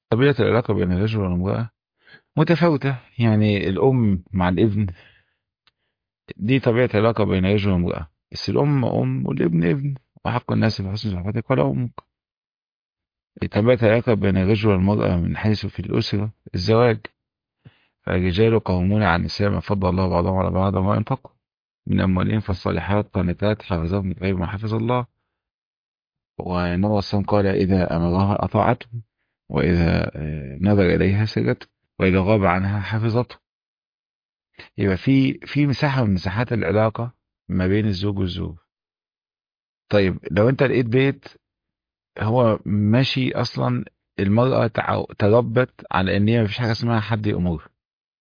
طبيعة العلاقة بين الرجل والامرأة متفاوتة يعني الأم مع الابن دي طبيعة العلاقة بين الرجل والامرأة بس الأم أم والابن ابن وحق الناس في حسن صحبتك ولا أمك طبيعة العلاقة بين الرجل والمرأة من حيث في الأسرة الزواج الرجال قوامون على النساء ما فضل الله بعضهم على بعض وما أنفقوا من أموالهم فالصالحات قانتات حافظات من غير ما حفظ الله والنبي صلى قال إذا أمرها أطاعته وإذا آه، نظر إليها سرته وإذا غاب عنها حفظته يبقى في في مساحة من مساحات العلاقة ما بين الزوج والزوج طيب لو أنت لقيت بيت هو ماشي أصلا المرأة تع- تربت على إن هي مفيش حاجة اسمها حد يأمرها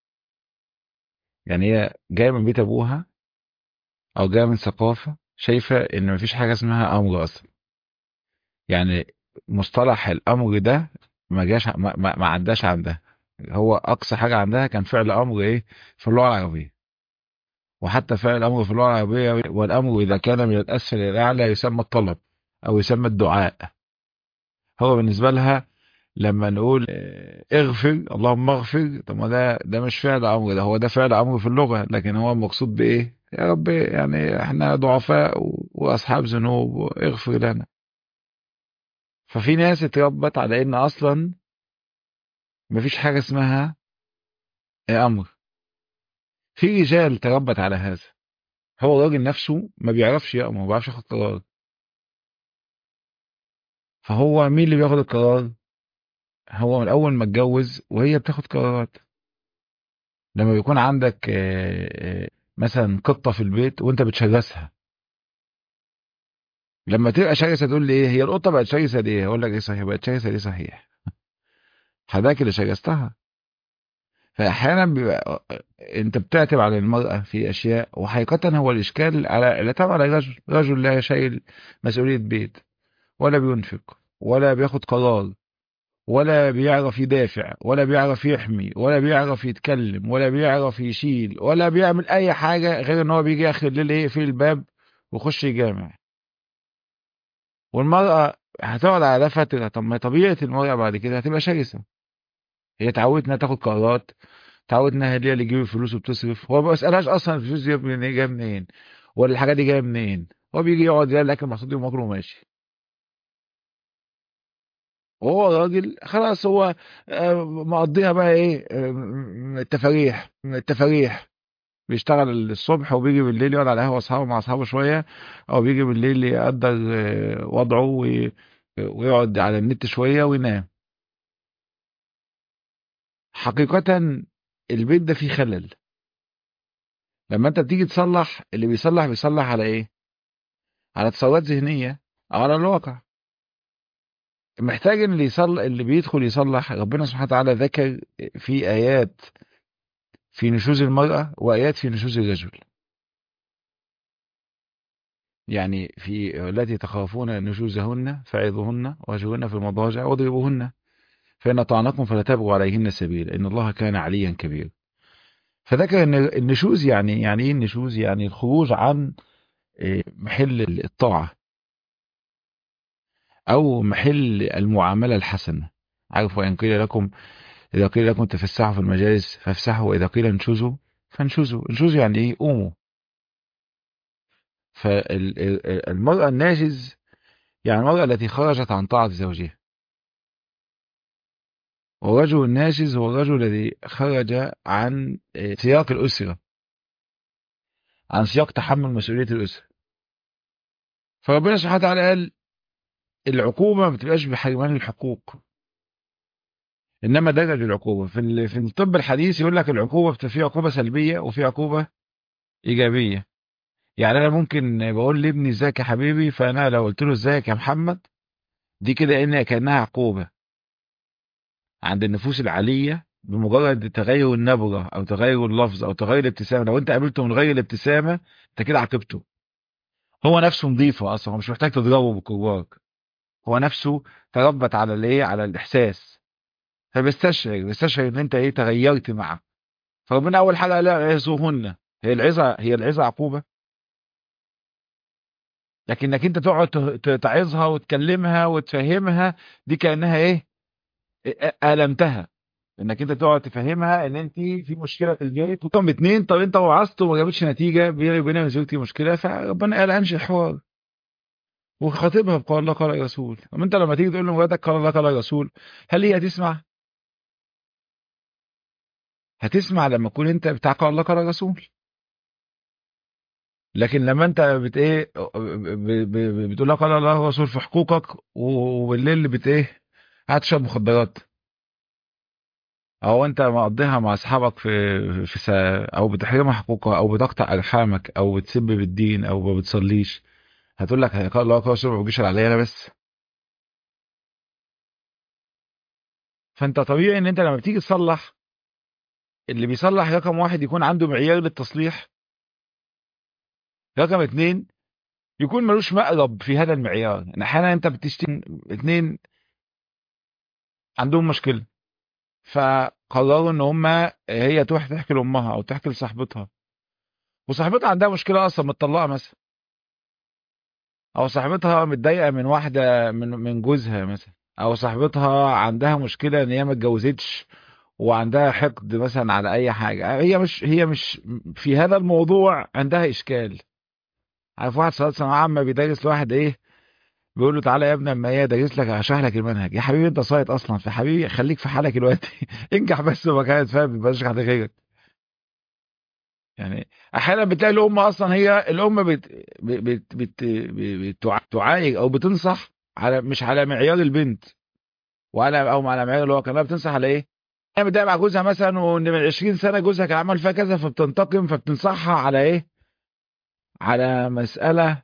يعني هي جاية من بيت أبوها أو جاية من ثقافة شايفة إن مفيش حاجة اسمها أمر أصلا يعني مصطلح الأمر ده ما جاش ما, ما ما عداش عندها هو أقصى حاجة عندها كان فعل أمر إيه في اللغة العربية وحتى فعل الأمر في اللغة العربية والأمر إذا كان من الأسفل إلى الأعلى يسمى الطلب أو يسمى الدعاء هو بالنسبة لها لما نقول آه، اغفر اللهم اغفر طب ما ده ده مش فعل امر ده هو ده فعل امر في اللغه لكن هو المقصود بايه؟ يا رب يعني احنا ضعفاء و- واصحاب ذنوب اغفر لنا ففي ناس اتربت على ان اصلا مفيش حاجه اسمها امر في رجال تربت على هذا هو الراجل نفسه ما بيعرفش يأمر ما بيعرفش ياخد قرار فهو مين اللي بياخد القرار؟ هو من اول ما اتجوز وهي بتاخد قرارات لما بيكون عندك آه، آه، مثلا قطه في البيت وانت بتشرسها لما تبقى شرسه تقول لي ايه هي القطه بقت شرسه ليه اقول لك ايه صحيح بقت شرسه ليه صحيح حضرتك اللي شرستها فاحيانا بيبقى انت بتعتب على المراه في اشياء وحقيقه هو الاشكال على لا طبعا على الرجل رجل لا شايل مسؤوليه بيت ولا بينفق ولا بياخد قرار ولا بيعرف يدافع ولا بيعرف يحمي ولا بيعرف يتكلم ولا بيعرف يشيل ولا بيعمل اي حاجه غير ان هو بيجي اخر الليل ايه يقفل الباب ويخش يجامع والمرأة هتقعد على ده فترة طب ما طبيعة المرأة بعد كده هتبقى شرسة هي اتعودت انها تاخد قرارات اتعودت انها هي اللي تجيب الفلوس وبتصرف هو ما بيسألهاش اصلا الفلوس دي من- جايه منين ولا الحاجات دي جايه منين هو بيجي يقعد يلاقي الاكل محطوط يوم ماكله وماشي وهو راجل خلاص هو آه، مقضيها بقى ايه آه، م- التفاريح التفاريح بيشتغل الصبح وبيجي بالليل يقعد على قهوة اصحابه مع اصحابه شوية او بيجي بالليل يقدر آه، وضعه وي- ويقعد على النت شوية وينام حقيقة البيت ده فيه خلل لما انت بتيجي تصلح اللي بيصلح بيصلح على ايه على تصورات ذهنية او على الواقع محتاج ان اللي يصلح اللي بيدخل يصلح ربنا سبحانه وتعالى ذكر في ايات في نشوز المرأة وايات في نشوز الرجل يعني في التي تخافون نشوزهن فعظوهن واهجروهن في المضاجع واضربوهن فإن طعنكم فلا تبغوا عليهن سبيلا إن الله كان عليا كبيرا فذكر ان النشوز يعني يعني ايه النشوز يعني الخروج عن إيه، محل الطاعة او محل المعاملة الحسنة عارف وإن قيل لكم إذا قيل لكم تفسحوا في المجالس فافسحوا وإذا قيل انشزوا فانشزوا انشزوا يعني ايه قوموا فالمرأة الناجز يعني المرأة التي خرجت عن طاعة زوجها والرجل الناشز هو الرجل الذي خرج عن إيه، سياق الأسرة عن سياق تحمل مسؤولية الأسرة فربنا سبحانه وتعالى قال العقوبة ما بتبقاش بحرمان الحقوق انما درج العقوبة في ال- في الطب الحديث يقول لك العقوبة بت- في عقوبة سلبية وفي عقوبة ايجابية يعني انا ممكن بقول لابني ازيك يا حبيبي فانا لو قلت له ازيك يا محمد دي كده ان كانها عقوبة عند النفوس العالية بمجرد تغير النبرة او تغير اللفظ او تغير الابتسامة لو انت قابلته من غير الابتسامة انت كده عاقبته هو نفسه نظيفه اصلا هو مش محتاج تضربه بالكواك هو نفسه تربت على الايه على الاحساس فبيستشعر بيستشعر ان انت ايه تغيرت معه فربنا اول حاجه قال عظوهن هي العظه هي العظه عقوبه لكنك انت تقعد ت- ت- تعظها وتكلمها وتفهمها دي كانها ايه ألمتها انك انت تقعد تفهمها ان انت في مشكله في البيت رقم اتنين طب انت وعظت وما جابتش نتيجه بيني وبين زوجتي مشكله فربنا قال انشئ حوار وخاطبها بقول الله قال الرسول اما انت لما تيجي تقول لمراتك قال الله قال الرسول هل هي هتسمع هتسمع لما تكون انت بتاع قال الله قال الرسول لكن لما انت بت ايه بتقول لها قال الله الرسول في حقوقك وبالليل بت ايه هتشرب مخدرات او انت مقضيها مع اصحابك في في سا... او بتحرمها حقوقها او بتقطع ارحامك او بتسب بالدين او ما بتصليش هتقول لك قال الله قال الرسول ما بيجيش عليا انا بس فانت طبيعي ان انت لما بتيجي تصلح اللي بيصلح رقم واحد يكون عنده معيار للتصليح رقم اتنين يكون ملوش مقرب في هذا المعيار ان احيانا انت بتشتري اتنين عندهم مشكله فقرروا ان هما هي تروح تحكي لامها او تحكي لصاحبتها وصاحبتها عندها مشكله اصلا متطلقه مثلا او صاحبتها متضايقه من واحده من من جوزها مثلا او صاحبتها عندها مشكله ان هي ما اتجوزتش وعندها حقد مثلا على اي حاجه هي مش هي مش في هذا الموضوع عندها اشكال عارف واحد صلاه ثانويه عامه بيدرس لواحد ايه بيقول له تعالى يا ابني اما ايه ادرس لك هشرح لك المنهج يا حبيبي انت صايت اصلا في حبيبي خليك في حالك دلوقتي انجح بس وما كانت فاهم ما تبقاش حد غيرك يعني احيانا بتلاقي الام اصلا هي الام بت بت بت بت بتعايج او بتنصح على مش على معيار البنت وعلى او على معيار اللي هو كان بتنصح على ايه هي متضايقه مع جوزها مثلا وان من 20 سنه جوزها كان عمل فيها كذا فبتنتقم فبتنصحها على ايه على مساله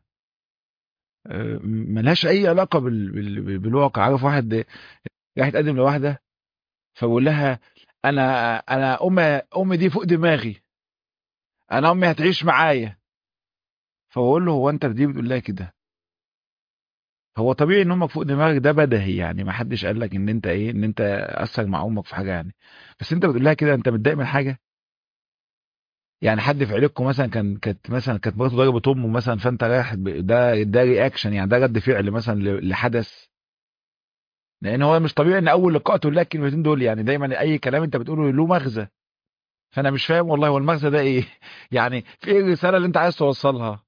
ملهاش اي علاقه بال... بال... بالواقع عارف واحد راح يتقدم لواحده فبقول لها انا انا امي امي دي فوق دماغي انا امي هتعيش معايا فبقول له هو انت دي بتقول لها كده هو طبيعي ان امك فوق دماغك ده بدهي يعني ما حدش قال لك ان انت ايه ان انت اثر مع امك في حاجه يعني بس انت بتقول لها كده انت متضايق من حاجه يعني حد في عيلتكم مثلا كان كانت مثلا كانت مراته ضربت امه مثلا فانت رايح ده ده رياكشن يعني ده رد فعل مثلا لحدث لان هو مش طبيعي ان اول لقاء تقول لها الكلمتين دول يعني دايما اي كلام انت بتقوله له مغزى فانا مش فاهم والله هو المغزى ده ايه يعني في ايه الرساله اللي انت عايز توصلها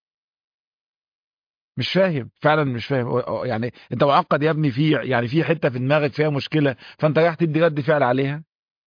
مش فاهم فعلا مش فاهم يعني انت معقد يا ابني في يعني في حته في دماغك فيها مشكله فانت رايح تدي رد فعل عليها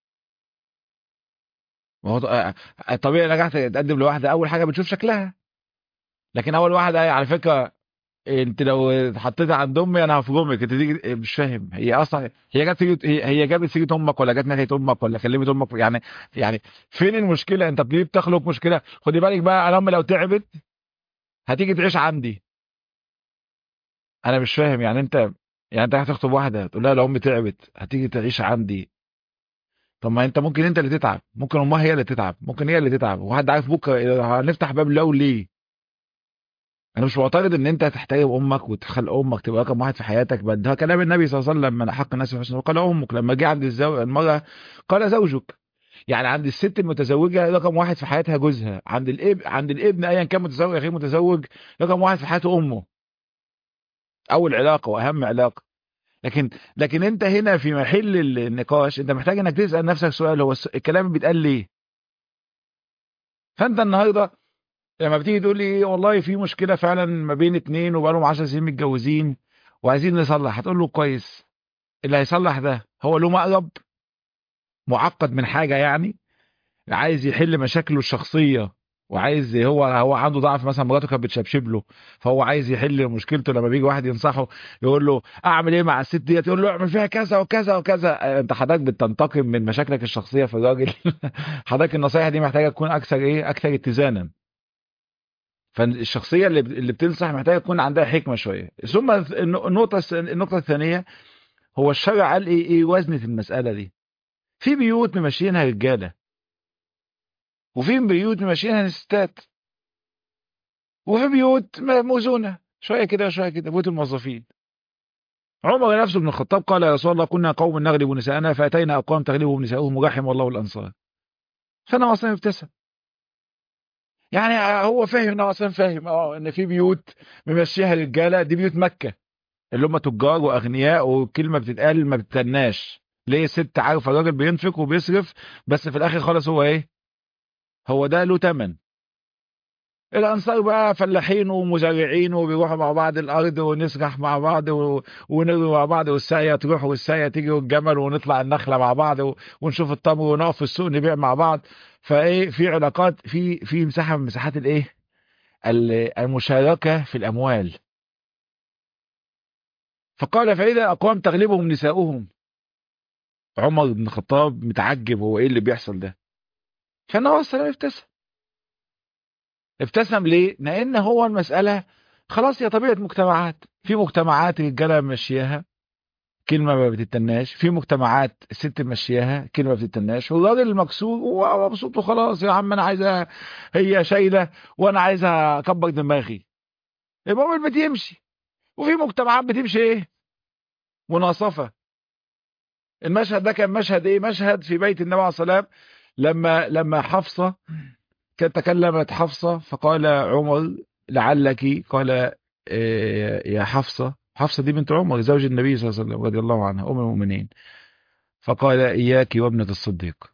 ما هو طبيعي نجحت تقدم لواحده اول حاجه بتشوف شكلها لكن اول واحده على فكره انت لو حطيتها عند امي انا هفرمك انت تيجي مش فاهم هي اصلا هي جت هي, هي جابت سيره امك ولا جت ناحيه امك ولا كلمت امك يعني يعني فين المشكله انت ليه بتخلق مشكله خدي بالك بقى انا امي لو تعبت هتيجي تعيش عندي انا مش فاهم يعني انت يعني انت هتخطب واحده تقول لها لو امي تعبت هتيجي تعيش عندي طب ما انت ممكن انت اللي تتعب ممكن امها هي اللي تتعب ممكن هي اللي تتعب وحد عارف بكره هنفتح باب لو ليه انا مش معترض ان انت تحترم امك وتخلي امك تبقى رقم واحد في حياتك بل ده كلام النبي صلى الله عليه وسلم من احق الناس بحسن قال امك لما جه عند الزوج المراه قال زوجك يعني عند الست المتزوجه رقم واحد في حياتها جوزها عند الاب عند الابن ايا كان متزوج غير متزوج رقم واحد في حياته امه اول علاقه واهم علاقه لكن لكن انت هنا في محل النقاش انت محتاج انك تسال نفسك سؤال هو الكلام بيتقال ليه فانت النهارده لما بتيجي تقول لي والله في مشكله فعلا ما بين اتنين وبقالهم 10 سنين متجوزين وعايزين نصلح هتقول له كويس اللي هيصلح ده هو له مقرب معقد من حاجه يعني عايز يحل مشاكله الشخصيه وعايز هو هو عنده ضعف مثلا مراته كانت بتشبشب له فهو عايز يحل مشكلته لما بيجي واحد ينصحه يقول له اعمل ايه مع الست ديت يقول له اعمل فيها كذا وكذا وكذا انت حضرتك بتنتقم من مشاكلك الشخصيه في الراجل حضرتك النصايح دي محتاجه تكون اكثر ايه اكثر اتزانا فالشخصيه اللي اللي بتنصح محتاجه تكون عندها حكمه شويه ثم النقطه النقطه الثانيه هو الشرع قال ايه ايه وزنه المساله دي في بيوت ممشيينها رجاله وفي بيوت ماشيينها ستات وفي بيوت موزونه شويه كده وشويه كده بيوت الموظفين عمر نفسه بن الخطاب قال يا رسول الله كنا قوم نغلب نساءنا فاتينا اقوام تغلبهم نساؤهم ورحم الله الانصار فانا اصلا ابتسم يعني هو فاهم انا اصلا فاهم اه ان في بيوت ممشيها رجاله دي بيوت مكه اللي هم تجار واغنياء والكلمه بتتقال ما بتتناش ليه ست عارفه الراجل بينفق وبيصرف بس في الاخر خالص هو ايه هو ده له تمن الانصار بقى فلاحين ومزارعين وبيروحوا مع بعض الارض ونسرح مع بعض و... ونروي مع بعض والساقيه تروح والساقيه تيجي والجمل ونطلع النخله مع بعض و... ونشوف التمر ونقف في السوق نبيع مع بعض فايه في علاقات في في مساحه من مساحات الايه ال- المشاركه في الاموال فقال فاذا اقوام تغلبهم نساؤهم عمر بن الخطاب متعجب هو ايه اللي بيحصل ده فالنبي صلى الله عليه وسلم ابتسم ابتسم ليه لان هو المساله خلاص هي طبيعه مجتمعات في مجتمعات الرجاله ماشياها كلمه ما بتتناش في مجتمعات الست ماشياها كلمه ما بتتناش والراجل المكسور هو مبسوط وخلاص يا عم انا عايزه هي شايله وانا عايزه اكبر دماغي المهم البيت يمشي وفي مجتمعات بتمشي ايه مناصفه المشهد ده كان مشهد ايه مشهد في بيت النبي عليه الصلاه والسلام لما لما حفصه كانت تكلمت حفصه فقال عمر لعلك قال إيه يا حفصه حفصه دي بنت عمر زوج النبي صلى الله عليه وسلم رضي الله عنها ام المؤمنين فقال اياك وابنه الصديق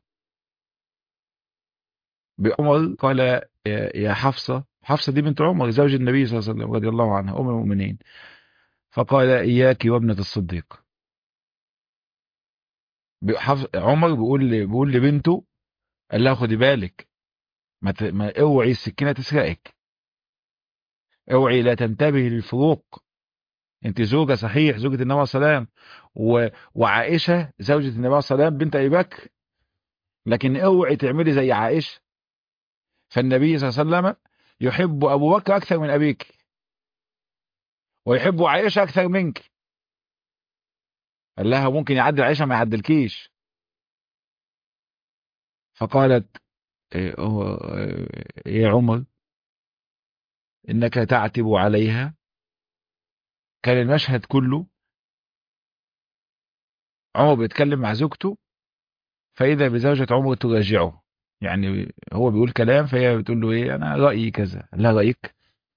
بعمر قال يا يا حفصه حفصه دي بنت عمر زوج النبي صلى الله عليه وسلم رضي الله عنها ام المؤمنين فقال اياك وابنه الصديق بحف... عمر بيقول ل... بيقول لبنته قال لها خدي بالك ما, ت... ما اوعي السكينه تسرقك اوعي لا تنتبه للفروق انت زوجة صحيح زوجة النبي عليه السلام و... وعائشة زوجة النبي عليه السلام بنت ابي بكر لكن اوعي تعملي زي عائشة فالنبي صلى الله عليه وسلم يحب ابو بكر اكثر من ابيك ويحب عائشة اكثر منك قال لها ممكن يعدل عائشة ما يعدلكيش فقالت إيه هو إيه يا عمر انك تعتب عليها كان المشهد كله عمر بيتكلم مع زوجته فاذا بزوجة عمر تراجعه يعني هو بيقول كلام فهي بتقول له ايه انا رايي كذا لا رايك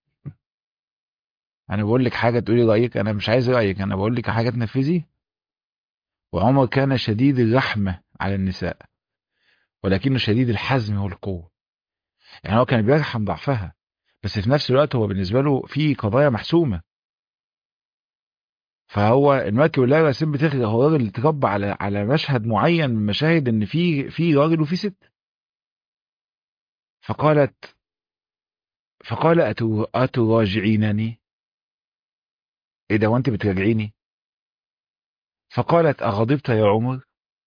انا بقول لك حاجه تقولي رايك انا مش عايز رايك انا بقول لك حاجه تنفذي وعمر كان شديد الرحمه على النساء ولكنه شديد الحزم والقوه يعني هو كان بيرحم ضعفها بس في نفس الوقت هو بالنسبه له في قضايا محسومه فهو الملك والله راسم بتخرج هو راجل اتربى على على مشهد معين من مشاهد ان في في راجل وفي ست فقالت فقال أتو أتراجعينني ايه ده وانت بتراجعيني فقالت أغضبت يا عمر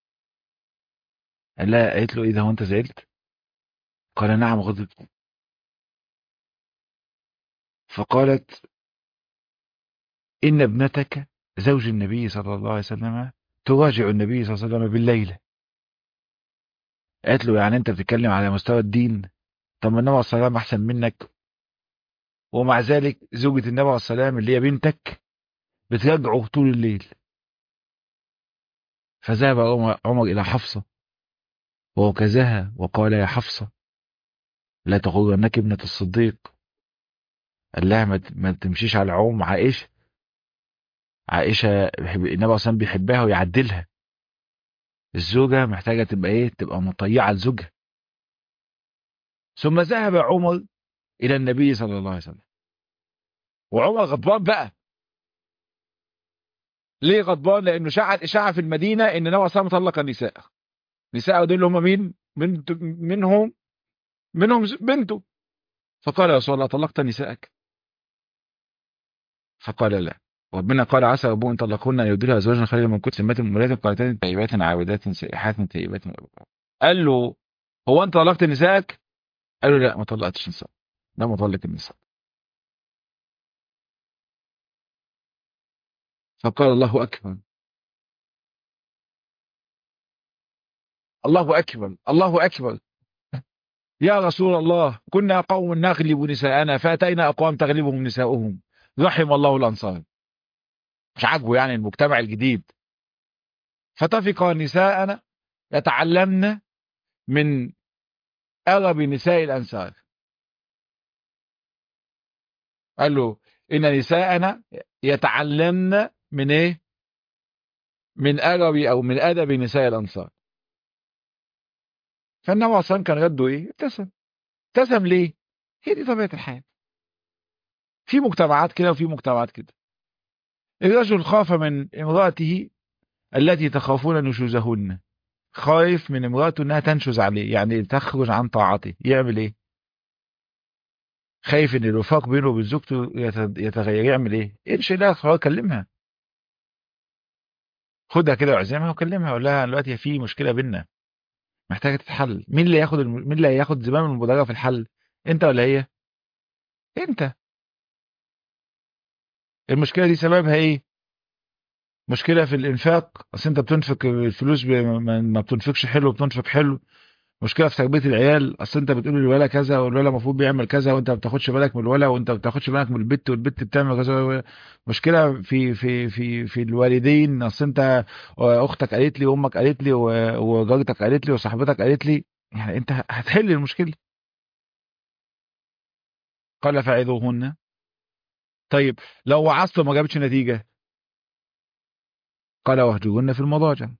قال لها قالت له ايه ده وانت زعلت قال نعم غضبت فقالت إن ابنتك زوج النبي صلى الله عليه وسلم تراجع النبي صلى الله عليه وسلم بالليل قالت له يعني انت بتتكلم على مستوى الدين طب ما النبي عليه الصلاه والسلام احسن منك ومع ذلك زوجة النبي عليه الصلاه والسلام اللي هي بنتك بتراجعه طول الليل فذهب عمر عمر الى حفصه ووكزها وقال يا حفصه لا تغرنك ابنة الصديق قال لها ما ما تمشيش على عوم عائشه عائشه بيحب- النبي عليه الصلاه والسلام بيحبها ويعدلها الزوجه محتاجه تبقى ايه تبقى مطيعه لزوجها ثم ذهب عمر الى النبي صلى الله عليه وسلم وعمر غضبان بقى ليه غضبان لانه شاعت اشاعه في المدينه ان النبي صلى الله عليه وسلم طلق النساء نساء دول اللي هم مين بنت منهم منهم ز- بنته فقال يا رسول الله طلقت نسائك فقال لا ربنا قال عسى ربهم ان طلقهن ان يبدلها ازواجا خيرا من كنت سمات مولات قانتات طيبات عابدات سائحات طيبات قال له هو انت طلقت نسائك قال له لا ما طلقتش نساء لا ما طلق النساء فقال الله اكبر الله اكبر الله اكبر يا رسول الله كنا قوم نغلب نساءنا فاتينا اقوام تغلبهم نساؤهم رحم الله الانصار مش عاجبه يعني المجتمع الجديد فتفق نساءنا يتعلمن من أغب نساء الأنصار قال له ان نساءنا يتعلمن من ايه من ادب او من ادب نساء الانصار فالنبي اصلا كان رده ايه ابتسم ابتسم ليه هي دي طبيعه الحياه في مجتمعات كده وفي مجتمعات كده الرجل خاف من امراته التي تخافون نشوزهن خايف من امراته انها تنشز عليه يعني تخرج عن طاعته يعمل ايه خايف ان الوفاق بينه وبين زوجته يتغير يعمل ايه امشي لها خلاص كلمها خدها كده واعزمها وكلمها وقول لها دلوقتي في مشكله بينا محتاجه تتحل مين اللي ياخد الم... مين اللي هياخد زمام المبادره في الحل انت ولا هي انت المشكله دي سببها ايه مشكله في الانفاق اصل انت بتنفق الفلوس ب... ما بتنفقش حلو بتنفق حلو مشكله في تربيه العيال اصل انت بتقول للولا كذا والولا المفروض بيعمل كذا وانت ما بتاخدش بالك من الولا وانت ما بتاخدش بالك من البت والبت بتعمل كذا مشكله في في في في الوالدين اصل انت اختك قالت لي وامك قالت لي وجارتك قالت لي وصاحبتك قالت لي يعني انت هتحل المشكله قال فعظوهن طيب لو وعظت وما جابتش نتيجه قال واهجرهن في المضاجع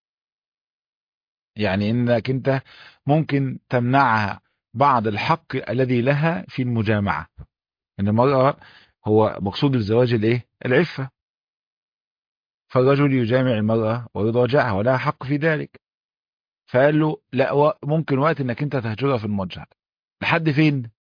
يعني انك انت ممكن تمنعها بعض الحق الذي لها في المجامعة ان المرأة هو مقصود الزواج الايه العفة فالرجل يجامع المرأة ويضاجعها ولها حق في ذلك فقال له لا ممكن وقت انك انت تهجرها في المضجع لحد فين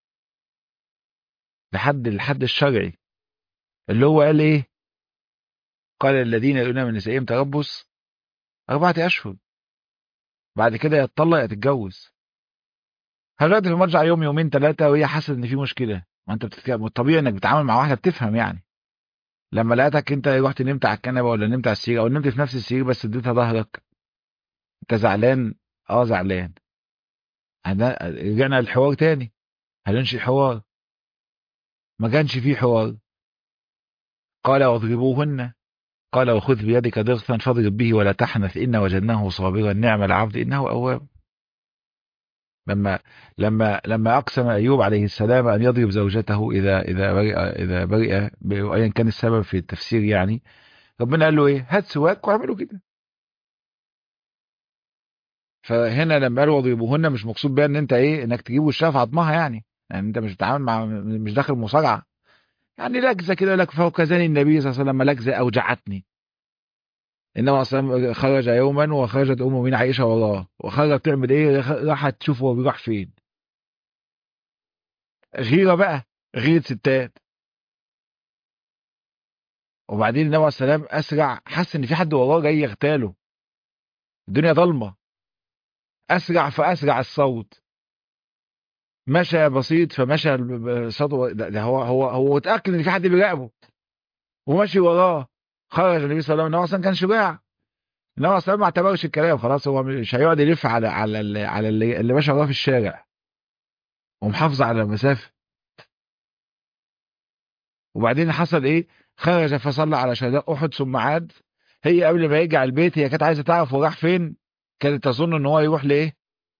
لحد الحد الشرعي اللي هو قال ايه قال الذين يؤمنون من نسائهم تربص أربعة أشهر بعد كده يتطلق يا تتجوز دلوقتي في المرجع يوم يومين ثلاثة وهي حاسة ان في مشكلة ما انت بتتكلم الطبيعي انك بتتعامل مع واحدة بتفهم يعني لما لقيتك انت رحت نمت على الكنبة ولا نمت على السرير او نمت في نفس السرير بس اديتها ظهرك انت زعلان اه زعلان رجعنا للحوار تاني هننشئ حوار ما كانش فيه حوار قال واضربوهن قال وخذ بيدك ضغطا فاضرب به ولا تحنث إن وجدناه صابرا نعم العبد إنه أواب لما لما لما أقسم أيوب عليه السلام أن يضرب زوجته إذا إذا برئ إذا برئ وأيا كان السبب في التفسير يعني ربنا قال له إيه هات سواك واعملوا كده فهنا لما قالوا واضربوهن مش مقصود بيها ان انت ايه انك تجيب وشها في عظمها يعني يعني انت مش بتتعامل مع مش داخل مصارعه يعني لكزه كده لك فوكزني النبي صلى الله عليه وسلم لكزه اوجعتني انما اصلا خرج يوما وخرجت ام من عائشه وراه وخرجت تعمل ايه راحت تشوف هو بيروح فين غيره بقى غيره ستات وبعدين النبي عليه السلام اسرع حس ان في حد وراه جاي يغتاله الدنيا ضلمه اسرع فاسرع الصوت مشى بسيط فمشى صوته ده, ده هو هو هو اتاكد ان في حد بيراقبه وماشي وراه خرج النبي صلى الله عليه وسلم اصلا كان شجاع النبي صلى الله عليه وسلم ما اعتبرش الكلام خلاص هو مش هيقعد يلف على على اللي على اللي, اللي ماشي وراه في الشارع ومحافظ على المسافه وبعدين حصل ايه خرج فصلى على شهداء احد ثم عاد هي قبل ما يرجع البيت هي كانت عايزه تعرف هو راح فين كانت تظن ان هو يروح لايه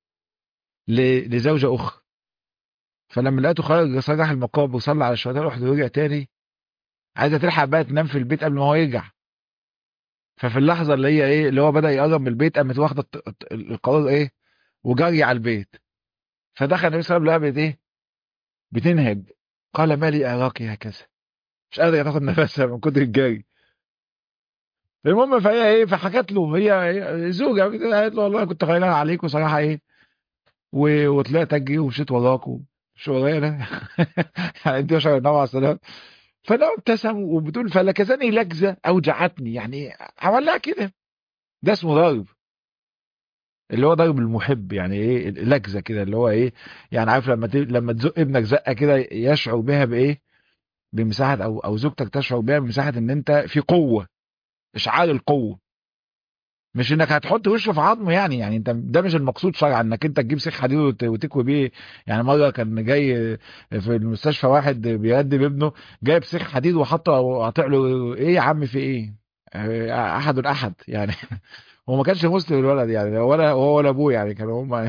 لزوجه اخرى فلما لقيته خرج صرح المقابر وصلى على شهداء احد ورجع تاني عايزه تلحق بقى تنام في البيت قبل ما هو يرجع ففي اللحظه اللي هي ايه اللي هو بدا يقرب من البيت قامت واخده القرار ايه وجري على البيت فدخل النبي صلى الله عليه وسلم ايه بتنهج قال ما لي اراك هكذا مش قادر تاخد نفسها من كتر الجري المهم فهي ايه فحكت له هي زوجة قالت له والله كنت خيران عليك وصراحة ايه وطلعت اجري ومشيت وراك مش ورايا انا يعني انت بشر النبي عليه السلام فانا ابتسم وبتقول فلكزني لكزه اوجعتني يعني عمل لها كده ده اسمه ضرب اللي هو ضرب المحب يعني ايه لكزه كده اللي هو ايه يعني عارف لما لما تزق ابنك زقه كده يشعر بها بايه بمساحه او او زوجتك تشعر بها بمساحه ان انت في قوه اشعار القوه مش انك هتحط وشه في عظمه يعني يعني انت ده مش المقصود شرعا انك انت تجيب سيخ حديد وتكوي بيه يعني مره كان جاي في المستشفى واحد بيقدم ابنه جايب سيخ حديد وحطه وقاطع له ايه يا عم في ايه احد احد يعني هو ما كانش مسلم الولد يعني ولا هو ولا ابوه يعني كانوا هم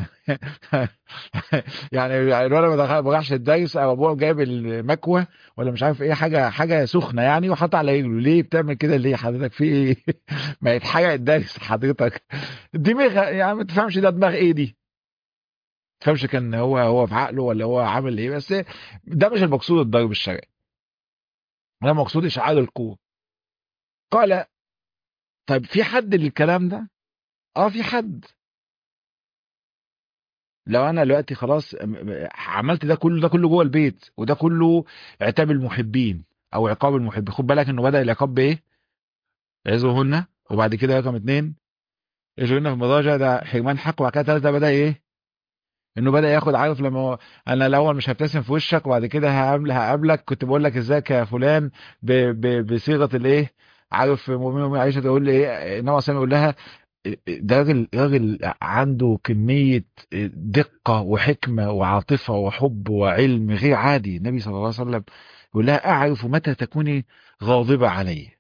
يعني الولد ما دخل- ما راحش الدرس او ابوه جايب المكوه ولا مش عارف ايه حاجه حاجه سخنه يعني وحط على رجله ليه بتعمل كده ليه حضرتك في ايه ما يتحرق الدرس حضرتك دماغ يعني ما تفهمش ده دماغ ايه دي ما تفهمش كان هو هو في عقله ولا هو عامل ايه بس ده مش المقصود الضرب الشرعي ده مقصود اشعال القوه قال طيب في حد للكلام ده اه في حد لو انا دلوقتي خلاص م- م- عملت ده كله ده كله جوه البيت وده كله عتاب المحبين او عقاب المحبين خد بالك انه بدا العقاب بايه عزوهن وبعد كده رقم اتنين يجرون في المضاجع ده حرمان حق وبعد كده تلاته بدا ايه انه بدا ياخد عارف لما هو انا الاول مش هبتسم في وشك وبعد كده هقابل هقابلك كنت بقول لك ازيك يا فلان ب ب بصيغه الايه عارف مؤمن مؤمن عائشه تقول لي ايه انما سامي يقول لها ده راجل راجل عنده كميه دقه وحكمه وعاطفه وحب وعلم غير عادي النبي صلى الله عليه وسلم يقول لها اعرف متى تكوني غاضبه علي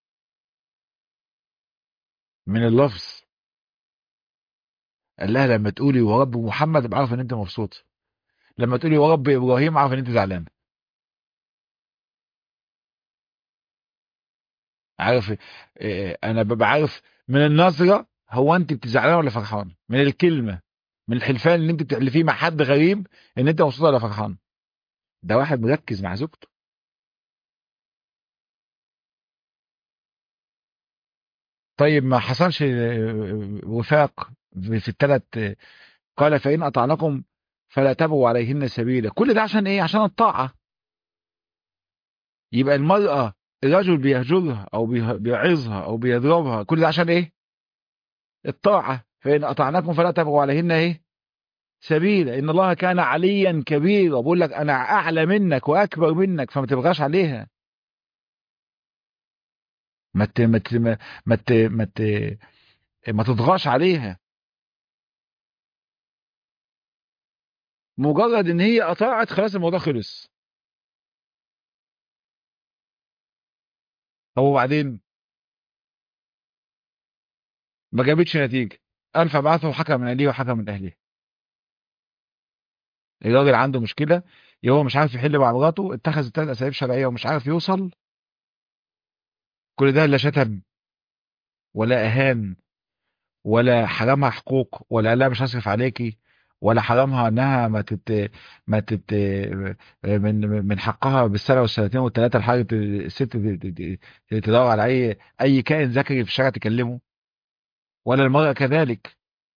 من اللفظ قال لها لما تقولي ورب محمد بعرف ان انت مبسوط لما تقولي ورب ابراهيم اعرف ان انت زعلان عارف إيه، انا ببقى عارف من النظره هو انت بتزعلان ولا فرحان من الكلمه من الحلفان اللي انت بتحلفيه مع حد غريب ان انت مبسوط ولا فرحان ده واحد مركز مع زوجته طيب ما حصلش آه، وفاق في الثلاث قال فان اطعنكم فلا تبغوا عليهن سبيلا كل ده عشان ايه عشان الطاعه يبقى المراه الرجل بيهجرها او بيه- بيعظها او بيضربها كل ده عشان ايه الطاعه فان اطعنكم فلا تبغوا عليهن ايه سبيلا ان الله كان عليا كبيرا بقول لك انا اعلى منك واكبر منك فما تبغاش عليها ما ت... ما ت... ما ما ت... ما, ت... ما تضغاش عليها مجرد ان هي اطاعت خلاص الموضوع خلص طب وبعدين ما جابتش نتيجه قال فبعثه حكم من اهله وحكم من اهله الراجل عنده مشكله هو مش عارف يحل مع مراته اتخذ ثلاث اساليب شرعيه ومش عارف يوصل كل ده لا شتم ولا اهان ولا حرمها حقوق ولا قال لها مش هصرف عليكي ولا حرمها انها ما تت ما تت من من حقها بالسنه والسنتين والثلاثه لحاجه الست ت- ت- ت- تدور على اي اي كائن ذكري في الشارع تكلمه ولا المراه كذلك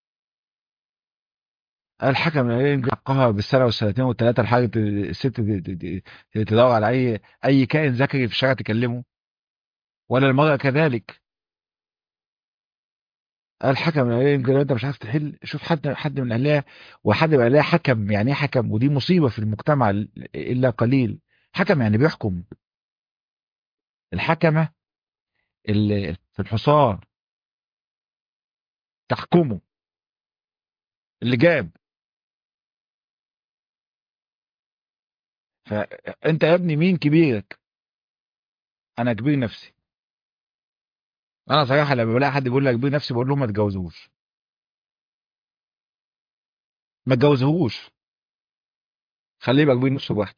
قال حكم من حقها بالسنه والسنتين والثلاثه لحاجه الست ت- ت- ت- تدور على اي اي كائن ذكري في الشارع تكلمه ولا المراه كذلك قال حكم من اهلها يمكن لو انت مش عارف تحل شوف حد حد من اهلها وحد من اهلها حكم يعني ايه حكم ودي مصيبه في المجتمع الا قليل حكم يعني بيحكم الحكمه اللي في الحصار تحكمه اللي جاب فانت يا ابني مين كبيرك انا كبير نفسي انا صراحه لما بلاقي حد بيقول لك كبير نفسي بقول له ما تجوزهوش ما تجوزهوش خليه يبقى كبير نفسه براحته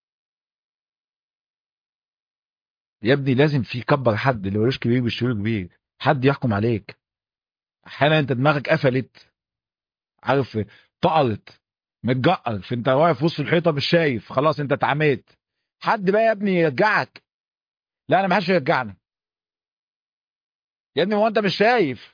يا ابني لازم في كبر حد اللي ملوش كبير بالشهور كبير حد يحكم عليك احيانا انت دماغك قفلت عارف طقرت متجقر فانت واقف في وسط الحيطه مش شايف خلاص انت اتعميت حد بقى يا ابني يرجعك لا انا ما حدش يرجعني يا ابني ما هو انت مش شايف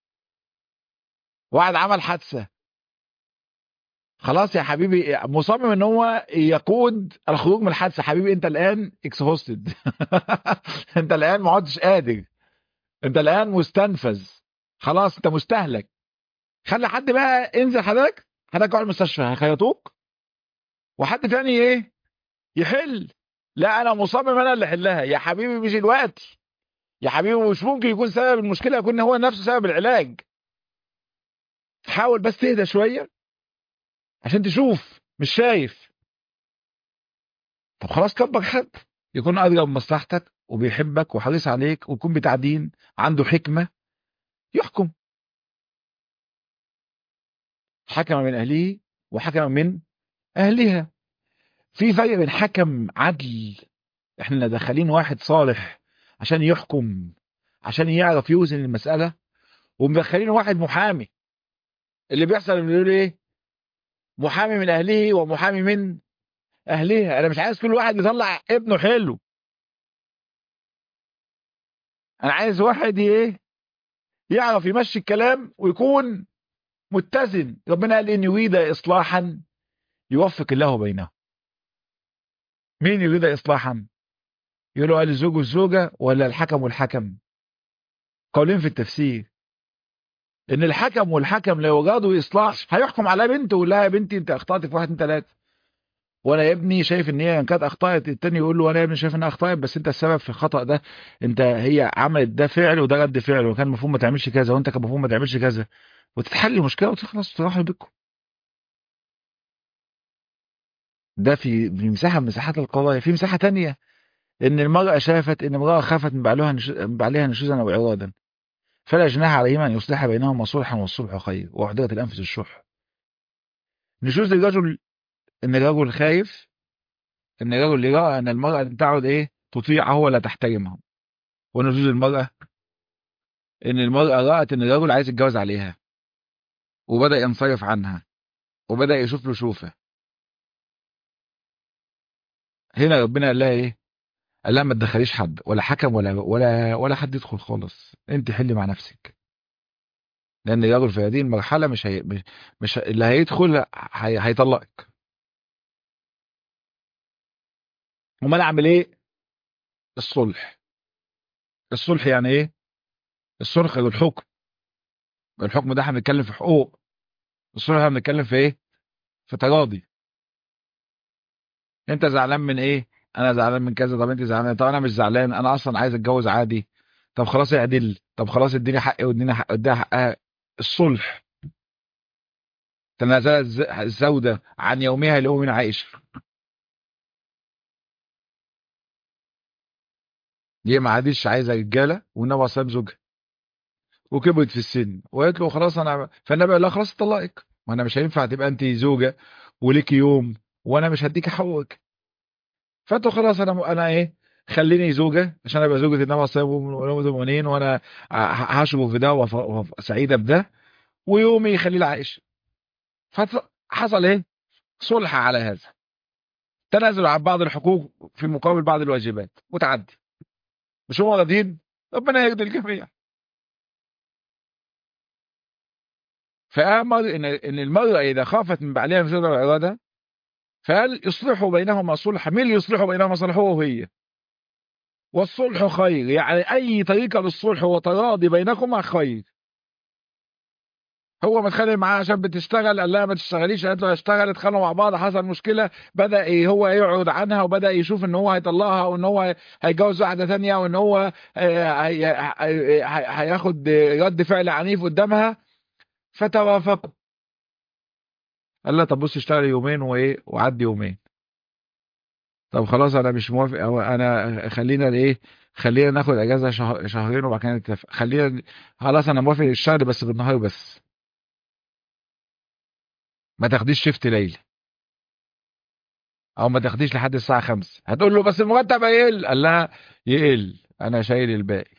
واحد عمل حادثه خلاص يا حبيبي مصمم ان هو يقود الخروج من الحادثه حبيبي انت الان اكسهوستد انت الان ما عدتش قادر انت الان مستنفذ خلاص انت مستهلك خلي حد بقى انزل حضرتك حضرتك اقعد المستشفى هيخيطوك وحد تاني ايه يحل لا انا مصمم انا اللي احلها يا حبيبي مش الوقت يا حبيبي مش ممكن يكون سبب المشكله يكون هو نفسه سبب العلاج حاول بس تهدى شويه عشان تشوف مش شايف طب خلاص كبر حد يكون ادرى بمصلحتك وبيحبك وحريص عليك ويكون بتاع دين عنده حكمه يحكم حكم من اهله وحكم من اهلها في فرق بين حكم عدل احنا داخلين واحد صالح عشان يحكم عشان يعرف يوزن المسألة ومدخلين واحد محامي اللي بيحصل اللي بيقول ايه محامي من اهله ومحامي من اهلها انا مش عايز كل واحد يطلع ابنه حلو انا عايز واحد ايه يعرف يمشي الكلام ويكون متزن ربنا قال ان يريد اصلاحا يوفق الله بينهم مين يريد اصلاحا يقولوا قال الزوج والزوجة ولا الحكم والحكم قولين في التفسير ان الحكم والحكم لو ارادوا اصلاح هيحكم على بنته ويقول لها يا بنتي انت اخطأت في واحد اتنين تلاته وانا يا ابني شايف ان هي كانت اخطأت التاني يقول له انا يا ابني شايف انها اخطأت بس انت السبب في الخطأ ده انت هي عملت ده فعل وده رد فعل وكان المفروض ما تعملش كذا وانت كان المفروض ما تعملش كذا وتتحل المشكله وتخلص وتروح لبيتكم ده في في مساحه من مساحات القضايا في مساحه تانية ان المرأة شافت ان امرأة خافت من بعلها نش... من بعلها نشوزا او ارادا فلا جناح عليهما ان يصلح بينهما صلحا والصلح خير واحضرت الانفس الشح نشوز الرجل ان الرجل خايف ان الرجل يرى ان المرأة تعود ايه تطيعه ولا تحترمه ونشوز المرأة ان المرأة رأت ان الرجل عايز يتجوز عليها وبدأ ينصرف عنها وبدأ يشوف له شوفه هنا ربنا قال لها ايه قال لها ما تدخليش حد ولا حكم ولا ولا ولا حد يدخل خالص انت حلي مع نفسك لان الرجل في هذه المرحله مش هي مش, مش اللي هيدخل هي هيطلقك امال اعمل ايه الصلح الصلح يعني ايه الصلح الحكم الحكم ده احنا بنتكلم في حقوق الصلح احنا بنتكلم في ايه في تراضي انت زعلان من ايه انا زعلان من كذا طب انت زعلان طب انا مش زعلان انا اصلا عايز اتجوز عادي طب خلاص اعدل طب خلاص اديني حقي واديني حق اديها حقها الصلح تنازلت الزوجة عن يومها ليوم عائشة هي ما عادش عايزه رجاله والنبي صلى زوجها وكبرت في السن وقالت له خلاص انا فالنبي قال لها خلاص اطلقك ما انا مش هينفع تبقى انت زوجه وليكي يوم وانا مش هديكي حقوقك فانتوا خلاص انا انا ايه خليني زوجه عشان ابقى زوجة النبي صلى الله عليه وسلم وانا هشرب في ده وسعيده بده ويومي يخليه لعائشه فحصل ايه صلح على هذا تنازل عن بعض الحقوق في مقابل بعض الواجبات وتعدي مش هم راضيين ربنا يرضي الجميع فامر ان ان المراه اذا خافت من بعلها من سوء الاراده فقال يصلحوا بينهما صلحا مين اللي يصلحوا بينهما صلح هو وهي والصلح خير يعني اي طريقه للصلح وتراضي بينكما خير هو متخانق معاها عشان بتشتغل قال لها ما تشتغليش قالت له اشتغل اتخانقوا مع بعض حصل مشكله بدا إيه هو يقعد عنها وبدا يشوف ان هو هيطلقها وان هو هيتجوز واحده ثانيه وان هو هياخد رد فعل عنيف قدامها فتوافقوا قال لها طب بص اشتغلي يومين وايه وعدي يومين طب خلاص انا مش موافق او انا خلينا ايه خلينا ناخد اجازه شهر شهرين وبعد كده نتفق خلينا خلاص انا موافق الشهر بس بالنهار بس ما تاخديش شيفت ليلي او ما تاخديش لحد الساعه 5 هتقول له بس المرتب هيقل قال لها يقل انا شايل الباقي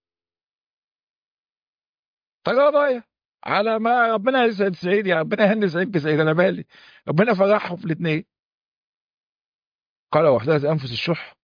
تجربه على ما ربنا يسعد سعيد يا ربنا يهني سعيد بسعيد انا مالي ربنا فرحهم في الاثنين قال وحدث انفس الشح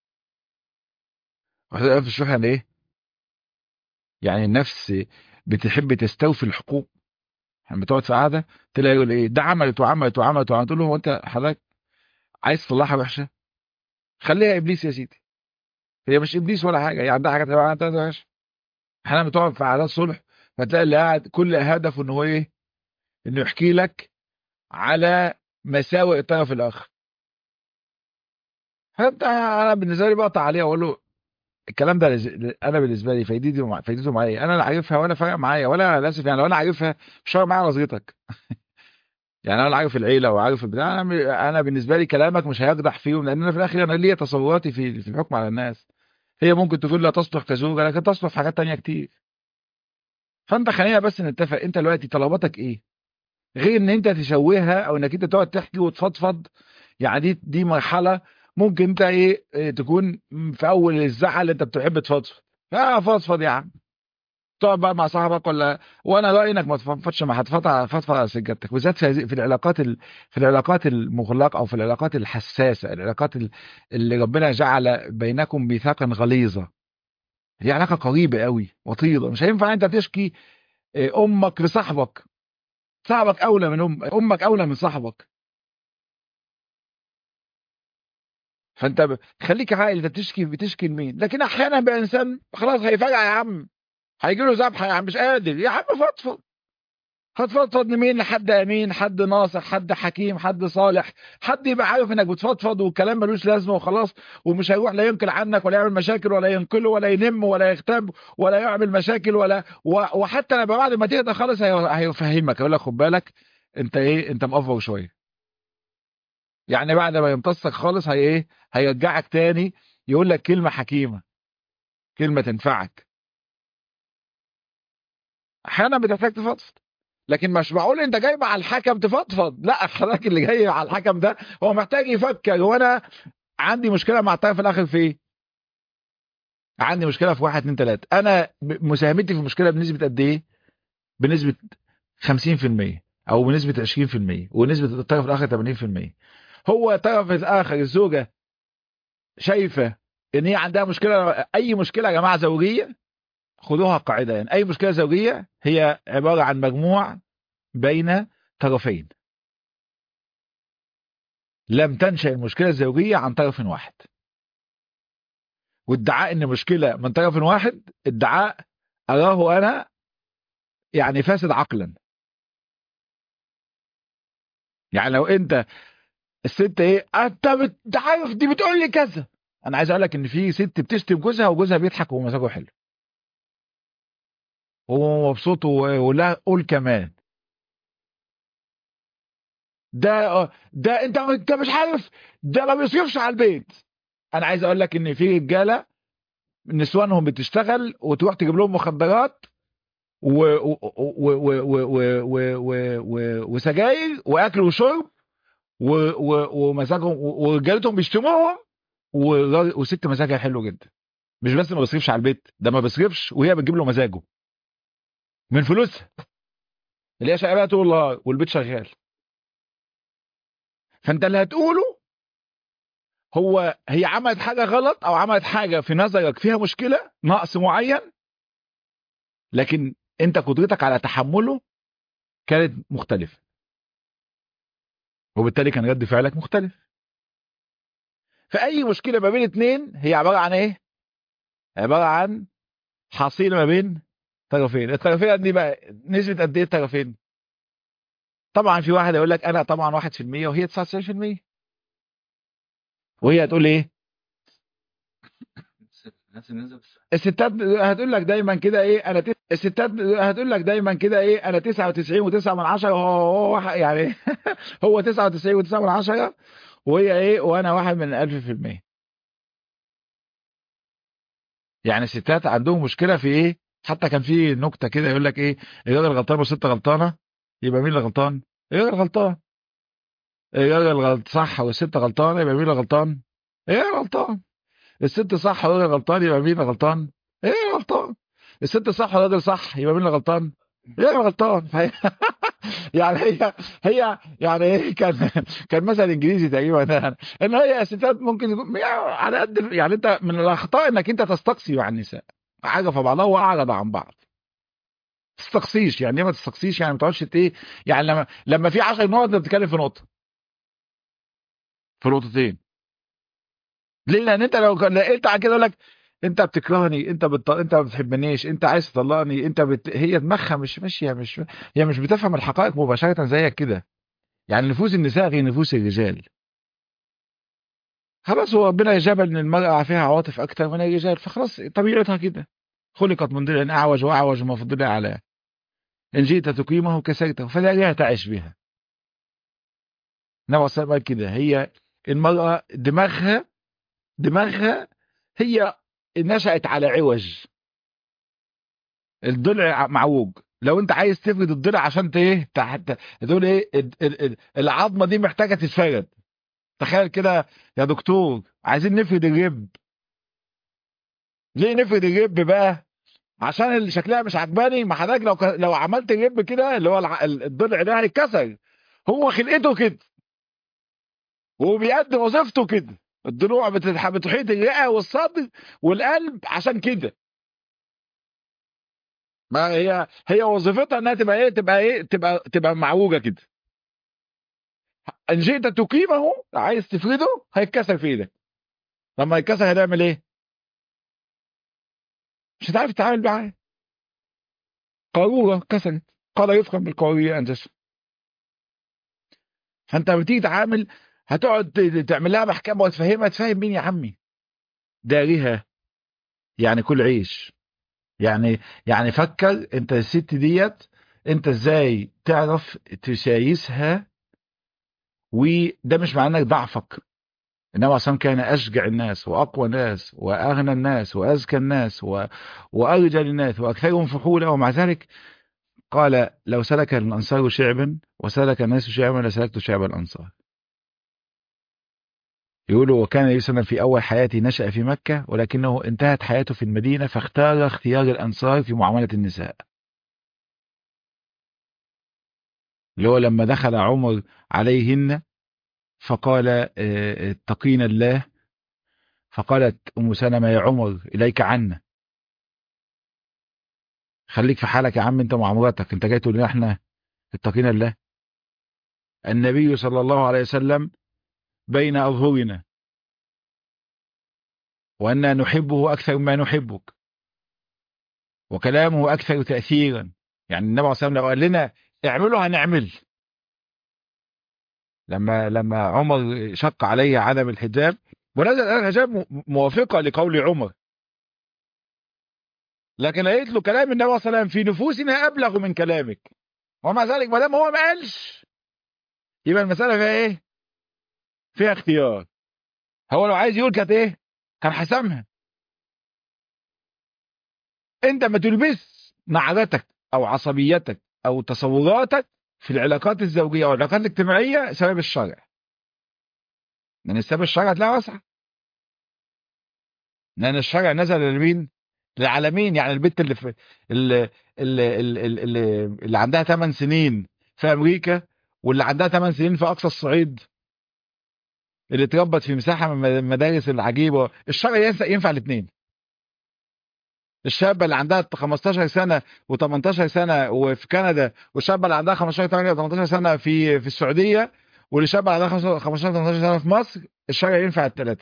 وحدث انفس الشح يعني ايه يعني النفس بتحب تستوفي الحقوق يعني بتقعد في قعده تلاقي يقول ايه ده عملت وعملت وعملت وعملت تقول له هو انت حضرتك عايز تطلعها وحشه خليها ابليس يا سيدي هي مش ابليس ولا حاجه هي عندها حاجه تبع عندها وحشه احنا بتقعد في قعدات صلح فتلاقي اللي قاعد كل هدفه ان هو ايه انه يحكي لك على مساوئ الطرف الاخر فانت انا بالنسبه لي بقطع عليه واقول له الكلام ده انا بالنسبه لي فايدته مع... فايدته معايا انا لا عارفها ولا فارق معايا ولا للاسف يعني لو انا عارفها مش فارق معايا نظرتك يعني انا عارف العيله وعارف البتاع انا انا بالنسبه لي كلامك مش هيقدح فيهم لان انا في الاخر انا ليا تصوراتي في في الحكم على الناس هي ممكن تكون لا تصلح كزوجه لكن تصلح في حاجات تانية كتير فانت خلينا بس نتفق انت دلوقتي طلباتك ايه غير ان انت تشوهها او انك انت تقعد تحكي وتفضفض يعني دي دي مرحله ممكن انت ايه إيه تكون في اول الزعل انت بتحب تفضفض اه فضفض يا عم تقعد بقى مع صاحبك ولا وانا رايي انك ما تفضفضش مع حد فضفض فضفض على سجادتك بالذات في هذه- في العلاقات ال... في العلاقات المغلقه او في العلاقات الحساسه العلاقات ال- اللي ربنا جعل بينكم ميثاقا غليظا دي علاقه قريبه قوي وطيده مش هينفع انت تشكي إيه، امك لصاحبك صاحبك اولى من امك امك اولى من صاحبك فانت ب... خليك عاقل انت بتشكي بتشكي لمين لكن احيانا بقى انسان خلاص هيفجع يا عم هيجي له ذبحه يا عم مش قادر يا عم فضفض هتفضفض لمين لحد امين حد ناصح حد حكيم حد صالح حد يبقى عارف انك بتفضفض والكلام ملوش لازمه وخلاص ومش هيروح لا ينقل عنك ولا يعمل مشاكل ولا ينقله ولا ينم ولا يغتاب ولا يعمل مشاكل ولا و- وحتى لما بعد ما تهدى خالص هي- هيفهمك يقول لك خد بالك انت ايه انت مقفر شويه يعني بعد ما يمتصك خالص هي ايه هيرجعك تاني يقول لك كلمه حكيمه كلمه تنفعك احيانا بتحتاج تفضفض لكن مش معقول انت جاي مع الحكم تفضفض لا حضرتك اللي جاي مع الحكم ده هو محتاج يفكر هو انا عندي مشكله مع الطرف الاخر في ايه عندي مشكله في واحد اتنين تلاته انا ب- مساهمتي في المشكله بنسبه قد ايه بنسبه 50% او بنسبه 20% ونسبه الطرف الاخر 80% هو الطرف الاخر الزوجه شايفه ان هي عندها مشكله اي مشكله يا جماعه زوجيه خدوها قاعده يعني اي مشكله زوجيه هي عباره عن مجموع بين طرفين لم تنشا المشكله الزوجيه عن طرف واحد وادعاء ان مشكله من طرف واحد ادعاء اراه انا يعني فاسد عقلا يعني لو انت الست ايه انت بت- عارف دي بتقول لي كذا انا عايز اقول لك ان في ست بتشتم جوزها وجوزها بيضحك ومزاجه حلو وهو مبسوط و- ولا قول كمان ده ده انت انت مش عارف ده ما بيصرفش على البيت انا عايز اقول لك ان في رجاله نسوانهم بتشتغل وتروح تجيب لهم مخدرات و- و- و- و- و- و- و- و- و- وسجاير واكل وشرب و- و- ومزاجهم و- ورجالتهم بيشتموهم والراجل- والست مزاجها حلو جدا مش بس ما بيصرفش على البيت ده ما بيصرفش وهي بتجيب له مزاجه من فلوسها اللي هي شغاله طول النهار والبيت شغال فانت اللي هتقوله هو هي عملت حاجه غلط او عملت حاجه في نظرك فيها مشكله نقص معين لكن انت قدرتك على تحمله كانت مختلفه وبالتالي كان رد فعلك مختلف فاي مشكله ما بين اتنين هي عباره عن ايه عباره عن حصيله ما بين طرفين الطرفين دي بقى نسبه قد ايه الطرفين طبعا في واحد يقول لك انا طبعا 1% وهي 99% وهي هتقول ايه نفس النسبة الستات هتقول لك دايما كده ايه انا تس... الستات هتقول لك دايما كده ايه انا 99 و9 من 10 هو هو يعني هو 99 و9 من 10 وهي ايه وانا واحد من 1000% يعني الستات عندهم مشكله في ايه حتى كان في نكته كده يقول لك ايه الراجل غلطان والست غلطانه يبقى مين اللي غلطان الراجل غلطان الراجل غلط صح والست غلطانه يبقى مين اللي غلطان الراجل غلطان الست صح والراجل غلطان يبقى مين اللي غلطان ايه غلطان الست صح والراجل صح يبقى مين اللي غلطان ايه غلطان فهي يعني هي هي يعني ايه كان كان مثلا انجليزي تقريبا يعني ان هي الستات ممكن يكون يعني على قد يعني انت من الاخطاء انك انت تستقصي مع النساء عرف بعضها واعرض عن بعض تستقصيش يعني ايه ما تستقصيش يعني ما تقعدش ايه يعني لما لما في 10 نقط انت بتتكلم في نقطه في نقطتين ليه لان انت لو كان- لقيت على كده يقول لك انت بتكرهني انت بت... انت ما بتحبنيش انت عايز تطلقني انت بت... هي دماغها مش ماشيه مش هي مش بتفهم الحقائق مباشره زيك كده يعني نفوس النساء غير نفوس الرجال خلاص هو ربنا جبل ان المرأة فيها عواطف اكتر من الرجال فخلاص طبيعتها كده خلقت من ضلع اعوج واعوج مفضل على ان جئت تقيمه كسرته فلا تعش بها نوع قال كده هي المرأة دماغها دماغها هي نشأت على عوج الضلع معوج لو انت عايز تفرد الضلع عشان ت- ايه تحت تقول ايه ال- ال- ال- العظمه دي محتاجه تتفرد تخيل كده يا دكتور عايزين نفرد الرب ليه نفرد الرب بقى عشان اللي شكلها مش عجباني ما حضرتك لو ك- لو عملت الرب كده اللي هو الع- ال- الضلع ده هيتكسر هو خلقته كده وبيأدي وظيفته كده الضلوع بتتح- بتحيط الرئه والصدر والقلب عشان كده ما هي هي وظيفتها انها تبقى ايه تبقى ايه تبقى تبقى معوجه كده ان جئت تقيمه عايز تفرده هيتكسر في ايدك لما يتكسر هنعمل ايه مش هتعرف تتعامل معاه قاروره كسرت قال يفخم بالقارورة انجس فانت لما تيجي تتعامل هتقعد ت- تعمل لها محكمه وتفهمها تفهم مين يا عمي داريها يعني كل عيش يعني يعني فكر انت الست ديت انت ازاي تعرف تسايسها وده مش معناه انك ضعفك انما عصام كان اشجع الناس واقوى الناس واغنى الناس واذكى الناس و... وارجل الناس واكثرهم فحولا ومع ذلك قال لو سلك الانصار شعبا وسلك الناس شعبا لسلكت شعب الانصار يقولوا وكان النبي صلى الله عليه وسلم في اول حياته نشا في مكه ولكنه انتهت حياته في المدينه فاختار اختيار الانصار في معامله النساء اللي هو لما دخل عمر عليهن فقال آه، اتقين الله فقالت ام سلمة يا عمر اليك عنا خليك في حالك يا عم انت مع مراتك انت جاي تقول لنا احنا اتقينا الله النبي صلى الله عليه وسلم بين اظهرنا وأننا نحبه أكثر ما نحبك وكلامه أكثر تأثيرا يعني النبي عليه الصلاة والسلام لو قال لنا اعملوا هنعمل لما لما عمر شق عليه عدم الحجاب ونزل الحجاب م- موافقة لقول عمر لكن لقيت له كلام النبي عليه الصلاة والسلام في نفوسنا أبلغ من كلامك ومع ذلك ما دام هو ما قالش يبقى المسألة فيها إيه؟ فيها اختيار هو لو عايز يقول كانت إيه؟ كان حسمها أنت ما تلبس نعرتك أو عصبيتك أو تصوراتك في العلاقات الزوجية أو العلاقات الاجتماعية سبب الشرع لأن السبب الشرع هتلاقيها واسعة لأن الشرع نزل لمين؟ للعالمين يعني البنت اللي في اللي, اللي, اللي, اللي, اللي عندها 8 سنين في أمريكا واللي عندها 8 سنين في أقصى الصعيد اللي اتربت في مساحة من المدارس العجيبة الشرع ينفع, ينفع الاثنين الشابة اللي عندها 15 سنة و18 سنة وفي كندا والشابة اللي عندها 15 8 18 سنة في في السعودية والشابة اللي عندها 15 18 سنة في مصر الشرع ينفع الثلاثة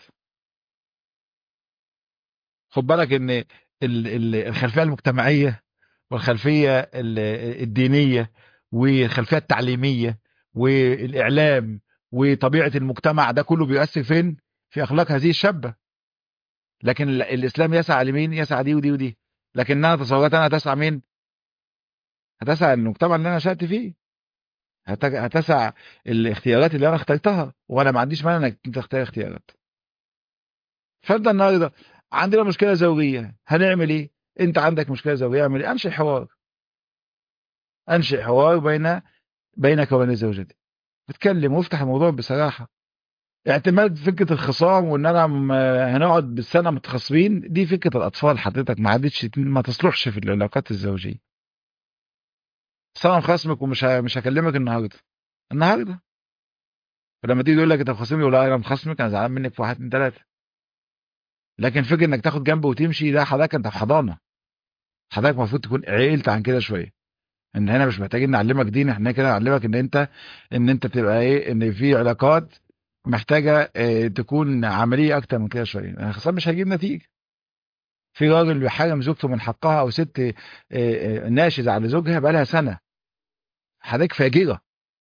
خد بالك ان ال- ال- الخلفية المجتمعية والخلفية ال- الدينية والخلفية التعليمية والإعلام وطبيعة المجتمع ده كله بيؤثر فين؟ في أخلاق هذه الشابة لكن ال- الإسلام يسعى لمين؟ يسعى دي ودي ودي لكنها تصورات أنا هتسعى مين؟ هتسعى المجتمع اللي أنا نشأت فيه هت- هتسع الاختيارات اللي أنا اخترتها وأنا ما عنديش مانع إنك أنت تختار اختيارات فأنت النهارده عندنا مشكلة زوجية هنعمل إيه؟ أنت عندك مشكلة زوجية اعمل إيه؟ أنشئ حوار أنشئ حوار بين بينك وبين زوجتك اتكلم وافتح الموضوع بصراحة اعتماد فكرة الخصام وان انا م- هنقعد بالسنة متخاصمين دي فكرة الاطفال حضرتك ما عادتش ما تصلحش في العلاقات الزوجية بس انا مخاصمك ومش ه- مش هكلمك النهارده النهارده ولما تيجي تقول لك انت مخاصمني ولا انا مخاصمك انا زعلان منك في واحد اتنين تلاته لكن فكرة انك تاخد جنب وتمشي ده حضرتك انت في حضانة حضرتك المفروض تكون عقلت عن كده شوية ان هنا مش محتاجين نعلمك دين احنا كده نعلمك ان انت ان انت تبقى ايه ان في علاقات محتاجة اه تكون عملية اكتر من كده شوية الخصام مش هيجيب نتيجة في راجل بيحرم زوجته من حقها او ست اه اه ناشز على زوجها بقالها سنة حضرتك فاجرة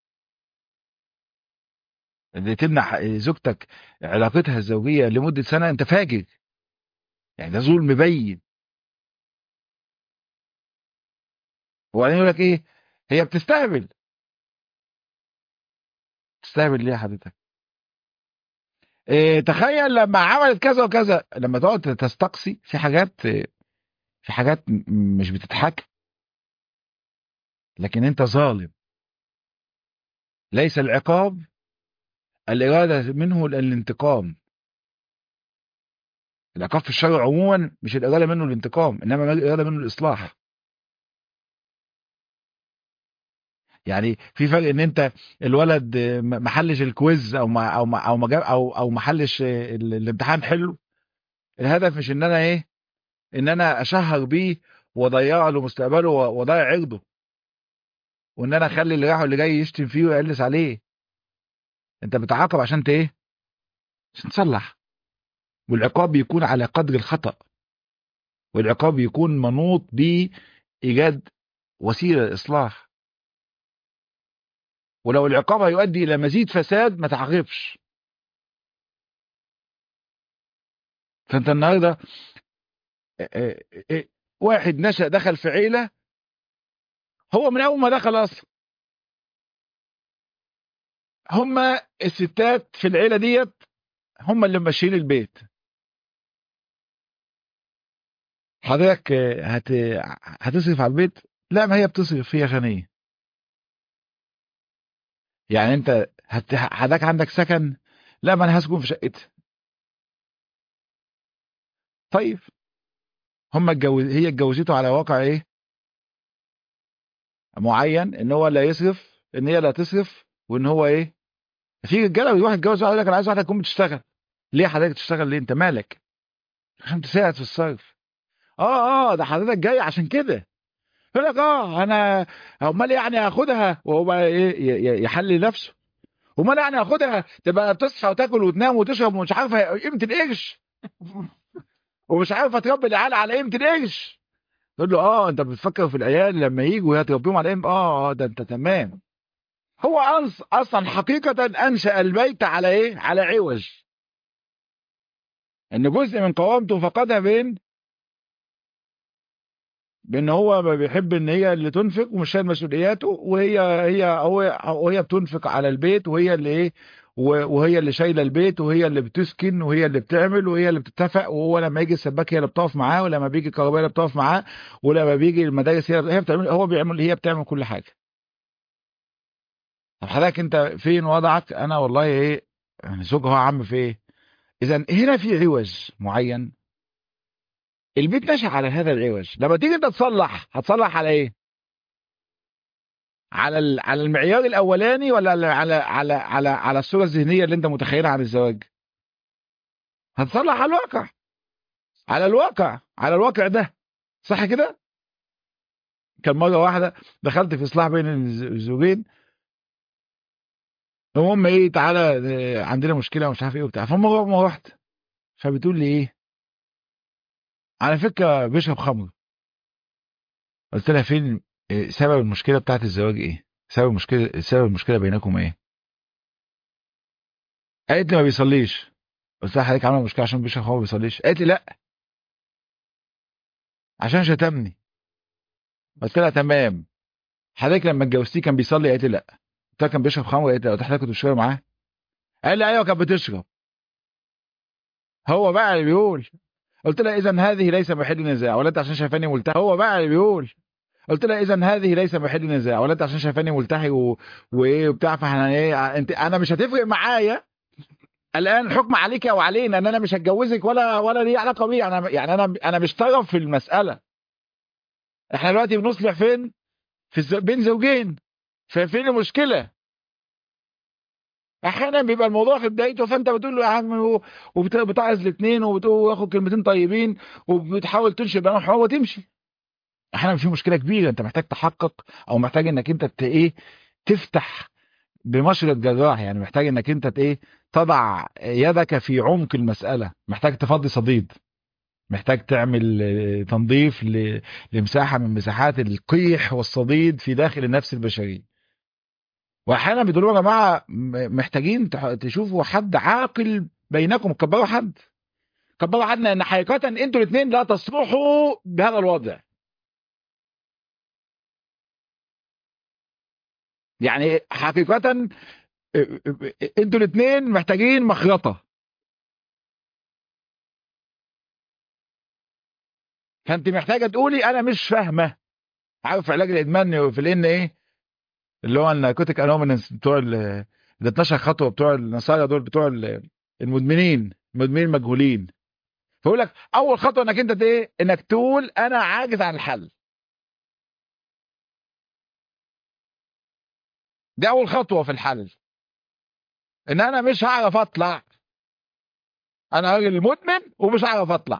اللي تمنع زوجتك علاقتها الزوجية لمدة سنة انت فاجر يعني ده ظلم مبين وبعدين يقول لك ايه هي بتستهبل تستهبل ليه يا حضرتك إيه تخيل لما عملت كذا وكذا لما تقعد تستقصي في حاجات في حاجات م- مش بتتحكى لكن انت ظالم ليس العقاب الإرادة منه الانتقام العقاب في الشرع عموما مش الإرادة منه الانتقام إنما الإرادة منه الإصلاح يعني في فرق ان انت الولد ما حلش الكويز او ما او ما او ما جاب او او ما حلش ال- الامتحان حلو الهدف مش ان انا ايه ان انا اشهر بيه واضيع له مستقبله واضيع عرضه وان انا اخلي اللي راح واللي جاي يشتم فيه ويقلس عليه انت بتعاقب عشان ت ايه عشان تصلح والعقاب بيكون على قدر الخطأ والعقاب يكون منوط بإيجاد وسيلة للإصلاح ولو العقاب هيؤدي إلى مزيد فساد ما تعاقبش فأنت النهاردة اه، اه، اه، واحد نشأ دخل في عيلة هو من أول ما دخل أصلا هما الستات في العيلة ديت هما اللي ماشيين البيت حضرتك اه، هت... هتصرف على البيت لا ما هي بتصرف هي غنية يعني انت هت... حضرتك عندك سكن لا ما انا هسكن في شقتي طيب هم اتجوز هي اتجوزته على واقع ايه معين ان هو لا يصرف ان هي لا تصرف وان هو ايه في رجاله بيروح يتجوز يقول لك انا عايز واحده تكون بتشتغل ليه حضرتك تشتغل ليه انت مالك عشان تساعد في الصرف اه اه ده حضرتك جاي عشان كده يقول لك اه انا امال يعني هاخدها وهو بقى ايه ي- ي- يحلي نفسه امال يعني هاخدها تبقى بتصحى وتاكل وتنام وتشرب ومش عارفه قيمه القرش ومش عارفه تربي العيال على قيمه القرش تقول له اه انت بتفكر في العيال لما يجوا هتربيهم على قيمه اه اه ده انت تمام هو أنص اصلا حقيقه انشا البيت على ايه على عوج ان جزء من قوامته فقدها بين بان هو ما بيحب ان هي اللي تنفق ومش شايل مسؤولياته وهي هي هو وهي بتنفق على البيت وهي اللي ايه و- وهي اللي شايله البيت وهي اللي بتسكن وهي اللي بتعمل وهي اللي بتتفق وهو لما يجي السباك هي اللي بتقف معاه ولما بيجي الكهربائي هي اللي بتقف معاه ولما بيجي المدارس هي هي بتعمل هو بيعمل هي بتعمل كل حاجه طب حضرتك انت فين وضعك انا والله ايه يعني زوجها هو عم في ايه اذا هنا في عوج معين البيت نشأ على هذا العوج لما تيجي انت تصلح هتصلح على ايه على ال- على المعيار الاولاني ولا على على على على, على الصوره الذهنيه اللي انت متخيلها عن الزواج هتصلح على الواقع على الواقع على الواقع ده صح كده كان مره واحده دخلت في اصلاح بين الز- الزوجين المهم ايه تعالى اه، عندنا مشكله ومش عارف ايه وبتاع فالمره ما رحت فبتقول لي ايه على فكره بيشرب خمر قلت لها فين اه، سبب المشكله بتاعت الزواج ايه سبب المشكله سبب المشكله بينكم ايه قالت لي ما بيصليش قلت لها حضرتك عامله مشكله عشان بيشرب خمر ما بيصليش قالت لي لا عشان شتمني قلت لها تمام حضرتك لما اتجوزتيه كان بيصلي قالت لي لا قلت لها كان بيشرب خمر قالت لي قلت لها حضرتك كنت بتشرب معاه قال لي ايوه كانت بتشرب هو بقى اللي بيقول قلت لها اذا هذه ليس محل نزاع ولا انت عشان شايفاني ملتحي هو بقى اللي بيقول قلت لها اذا هذه ليس محل نزاع ولا انت عشان شايفاني ملتحي و... وايه وبتاع فاحنا ايه انت انا مش هتفرق معايا الان الحكم عليك او علينا ان انا مش هتجوزك ولا ولا ليه علاقه بيه انا يعني انا انا مش طرف في المساله احنا دلوقتي بنصلح فين في الز... بين زوجين ففين المشكله احيانا بيبقى الموضوع في بدايته فانت بتقول له يا عم و- وبت- بتعظ الاثنين وبتاخد كلمتين طيبين وبتحاول تنشئ بينهم حوار وتمشي احيانا في مشكله كبيره انت محتاج تحقق او محتاج انك انت ت- ايه تفتح بمشرط جراح يعني محتاج انك انت ت- ايه تضع يدك في عمق المساله محتاج تفضي صديد محتاج تعمل آه، تنظيف ل- لمساحه من مساحات القيح والصديد في داخل النفس البشريه واحيانا بيقولوا يا جماعه م- محتاجين تح- تشوفوا حد عاقل بينكم كبروا حد كبروا حد لان حقيقه انتوا الاثنين لا تصلحوا بهذا الوضع يعني حقيقه ا- ا- انتوا الاثنين محتاجين مخرطه فانت محتاجه تقولي انا مش فاهمه عارف علاج الادمان في الان ايه اللي هو الناركوتيك انومينس بتوع ال ال 12 خطوه بتوع النصارى دول بتوع ال- المدمنين المدمنين المجهولين فيقول لك اول خطوه انك انت ايه انك تقول انا عاجز عن الحل دي اول خطوه في الحل ان انا مش هعرف اطلع انا راجل مدمن ومش هعرف اطلع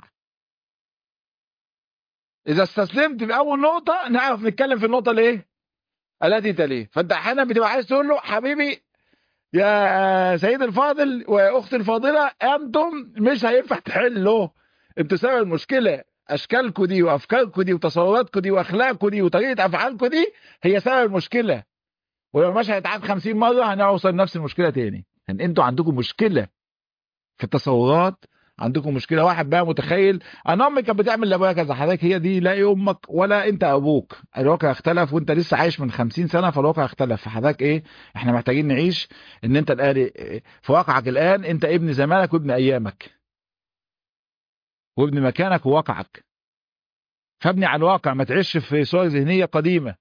اذا استسلمت في اول نقطه نعرف نتكلم في النقطه الايه التي تليه فانت احيانا بتبقى عايز تقول له حبيبي يا سيد الفاضل واختي الفاضله انتم مش هينفع تحلوا انتوا سبب المشكله اشكالكم دي وافكاركم دي وتصوراتكم دي واخلاقكم دي وطريقه افعالكم دي هي سبب المشكله ولو مش هيتعاد 50 مره هنوصل لنفس المشكله تاني ان انتوا عندكم مشكله في التصورات عندكم مشكله واحد بقى متخيل انا امي كانت بتعمل لابويا كذا حضرتك هي دي لا إيه امك ولا انت ابوك الواقع اختلف وانت لسه عايش من 50 سنه فالواقع اختلف فحضرتك ايه احنا محتاجين نعيش ان انت الان في واقعك الان انت ابن زمانك وابن ايامك وابن مكانك وواقعك فابني على الواقع ما تعيش في صور ذهنيه قديمه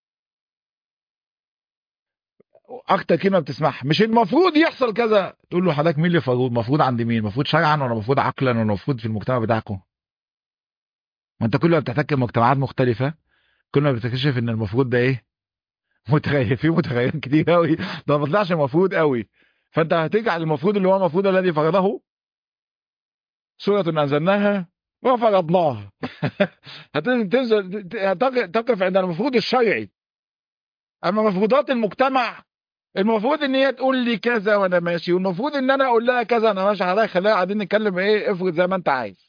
اكتر كلمه بتسمعها مش المفروض يحصل كذا تقول له حضرتك مين اللي المفروض المفروض عند مين المفروض شرعا ولا المفروض عقلا ولا المفروض في المجتمع بتاعكم ما انت كل ما بتحتك بمجتمعات مختلفه كل ما بتكتشف ان المفروض ده ايه متغير في متغيرات كتير قوي ده ما طلعش المفروض قوي فانت هترجع للمفروض اللي هو المفروض الذي فرضه سوره انزلناها وفرضناها هتنزل تقف عند المفروض الشرعي اما مفروضات المجتمع المفروض ان هي تقول لي كذا وانا ماشي والمفروض ان انا اقول لها كذا انا ماشي حضرتك خلينا قاعدين نتكلم ايه افرض زي ما انت عايز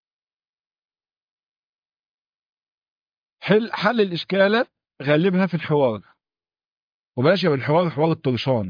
حل حل الاشكالات غالبها في الحوار وبلاش يبقى الحوار حوار الطرشان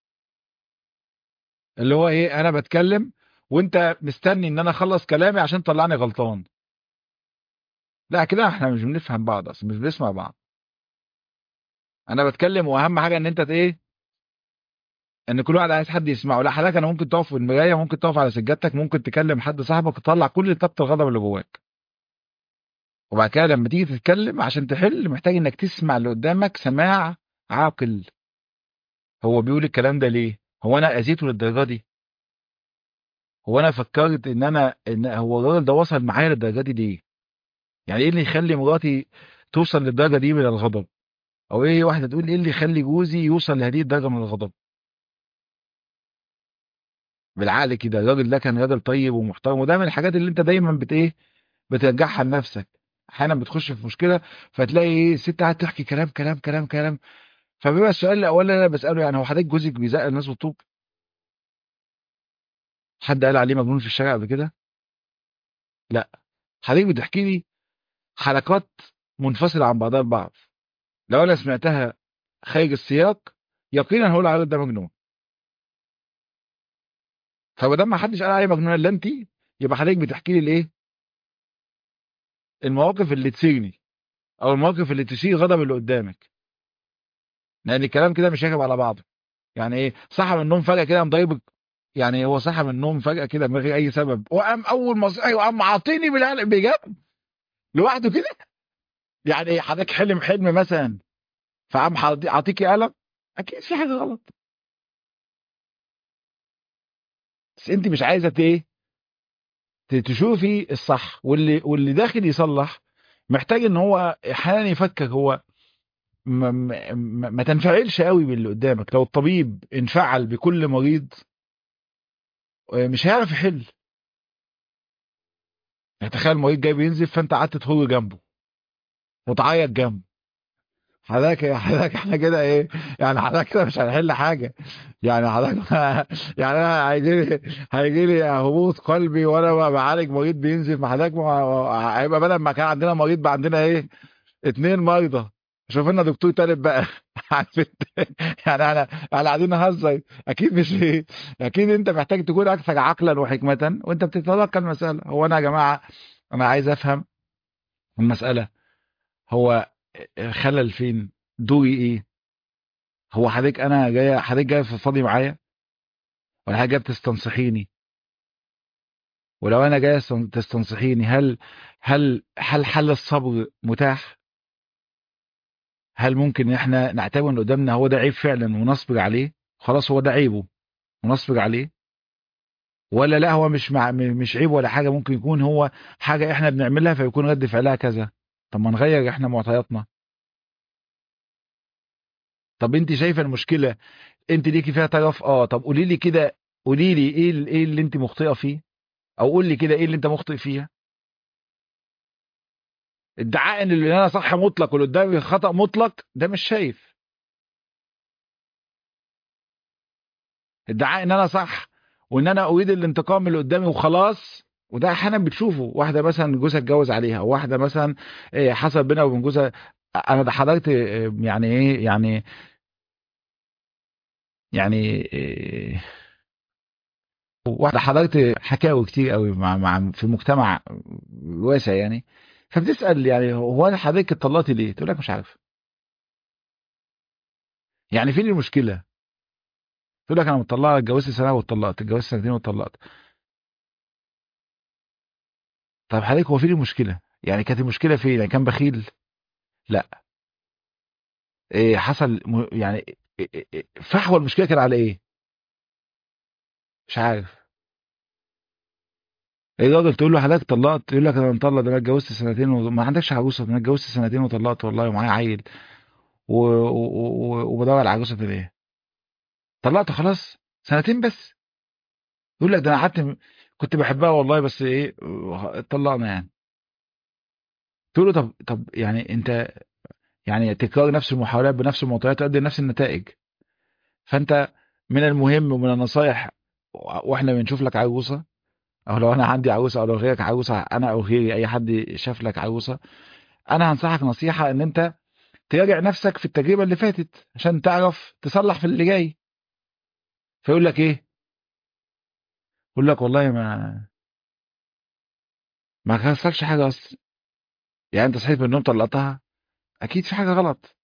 اللي هو ايه انا بتكلم وانت مستني ان انا اخلص كلامي عشان تطلعني غلطان لا كده احنا مش بنفهم بعض اصلا مش بنسمع بعض انا بتكلم واهم حاجه ان انت ايه ان كل واحد عايز حد يسمعه لا حضرتك انا ممكن تقف في المرايه ممكن تقف على سجادتك ممكن تكلم حد صاحبك وتطلع كل طاقه الغضب اللي جواك وبعد كده لما تيجي تتكلم عشان تحل محتاج انك تسمع اللي قدامك سماع عاقل هو بيقول الكلام ده ليه هو انا اذيته للدرجه دي هو انا فكرت ان انا ان هو الراجل ده وصل معايا للدرجه دي ليه يعني ايه اللي يخلي مراتي توصل للدرجه دي من الغضب او ايه واحده تقول ايه اللي يخلي جوزي يوصل لهذه الدرجه من الغضب بالعقل كده الراجل ده كان راجل طيب ومحترم وده من الحاجات اللي انت دايما بت ايه بترجعها لنفسك احيانا بتخش في مشكله فتلاقي ايه الست قاعده تحكي كلام كلام كلام كلام فبيبقى السؤال الاول اللي انا بساله يعني هو حضرتك جوزك بيزق الناس بالطوب حد قال عليه مجنون في الشارع قبل كده لا حضرتك بتحكي لي حلقات منفصله عن بعضها البعض لو انا سمعتها خارج السياق يقينا هقول على ده مجنون فما دام ما حدش قال عليه مجنون الا انت يبقى حضرتك بتحكي لي الايه المواقف اللي تثيرني او المواقف اللي تثير غضب اللي قدامك لان الكلام كده مش راكب على بعضه يعني ايه صحى من النوم فجاه كده قام ضايبك يعني هو صحى من النوم فجاه كده من غير اي سبب وقام اول ما صحي وقام عاطيني بالقلق بجد لوحده كده يعني ايه حضرتك حلم حلم مثلا فقام عاطيكي قلم اكيد في حاجه غلط بس انت مش عايزه ايه تشوفي الصح واللي واللي داخل يصلح محتاج ان هو احيانا يفكر هو ما, ما, ما تنفعلش قوي باللي قدامك لو الطبيب انفعل بكل مريض مش هيعرف يحل يعني تخيل مريض جاي بينزف فانت قعدت تهر جنبه وتعيط جنبه حضرتك حضرتك احنا كده ايه يعني حضرتك كده مش هنحل حاجه يعني حضرتك يعني انا هيجي لي هيجي لي هبوط قلبي وانا بعالج مريض بينزف مع حضرتك هيبقى بدل ما كان عندنا مريض بقى عندنا ايه اتنين مرضى شوف لنا دكتور تالت بقى يعني انا احنا قاعدين نهزر اكيد مش ايه اكيد انت محتاج تكون اكثر عقلا وحكمه وانت بتتلقى المساله هو انا يا جماعه انا عايز افهم المساله هو خلل فين دوري ايه هو حضرتك انا جايه حضرتك جايه تفضفضي معايا ولا حاجه بتستنصحيني ولو انا جايه تستنصحيني هل هل هل حل الصبر متاح هل ممكن ان احنا نعتبر ان قدامنا هو ده عيب فعلا ونصبر عليه خلاص هو ده عيبه ونصبر عليه ولا لا هو مش مع م- مش عيب ولا حاجه ممكن يكون هو حاجه احنا بنعملها فيكون رد فعلها كذا طب ما نغير احنا معطياتنا طب انت شايفه المشكله انت ليكي فيها طرف اه طب قولي لي كده قولي لي ايه ال- ايه اللي انت مخطئه فيه او قول لي كده ايه اللي انت مخطئ فيها ادعاء ان اللي انا صح مطلق واللي قدامي خطأ مطلق ده مش شايف ادعاء ان انا صح وان انا اريد الانتقام من اللي قدامي وخلاص وده احيانا بتشوفه واحده مثلا جوزها اتجوز عليها او واحده مثلا إيه، حصل بينها وبين جوزها انا ده حضرت إيه، يعني ايه يعني يعني إيه، واحده حضرت حكاوي كتير قوي مع مع في مجتمع واسع يعني فبتسال يعني هو انا حضرتك اتطلقتي ليه؟ تقول لك مش عارف يعني فين المشكله؟ تقول لك انا مطلقه اتجوزت سنه واتطلقت اتجوزت سنتين واتطلقت طب حضرتك هو فين المشكله؟ يعني كانت المشكله فين؟ يعني كان بخيل؟ لا إيه حصل م... يعني إيه إيه إيه فحوى المشكله كان على ايه؟ مش عارف ايه الراجل تقول له حضرتك طلقت يقول لك انا مطلق ده انا اتجوزت سنتين وما عندكش عروسه ده انا اتجوزت سنتين وطلقت والله ومعايا عيل و... و... و... وبدور على عروسه ليه؟ طلقت خلاص سنتين بس يقول لك ده انا قعدت م- كنت بحبها والله بس ايه اتطلقنا يعني تقول له طب طب يعني انت يعني تكرار نفس المحاولات بنفس المعطيات تؤدي لنفس النتائج فانت من المهم ومن النصايح واحنا بنشوف لك عروسه او لو انا عندي عروسه او لو غيرك عروسه انا او غيري اي حد شاف لك عروسه انا هنصحك نصيحه ان انت تراجع نفسك في التجربه اللي فاتت عشان تعرف تصلح في اللي جاي فيقول لك ايه يقول لك والله ما ما حصلش حاجه اصلا يعني انت صحيت من النوم طلقتها اكيد في حاجه غلط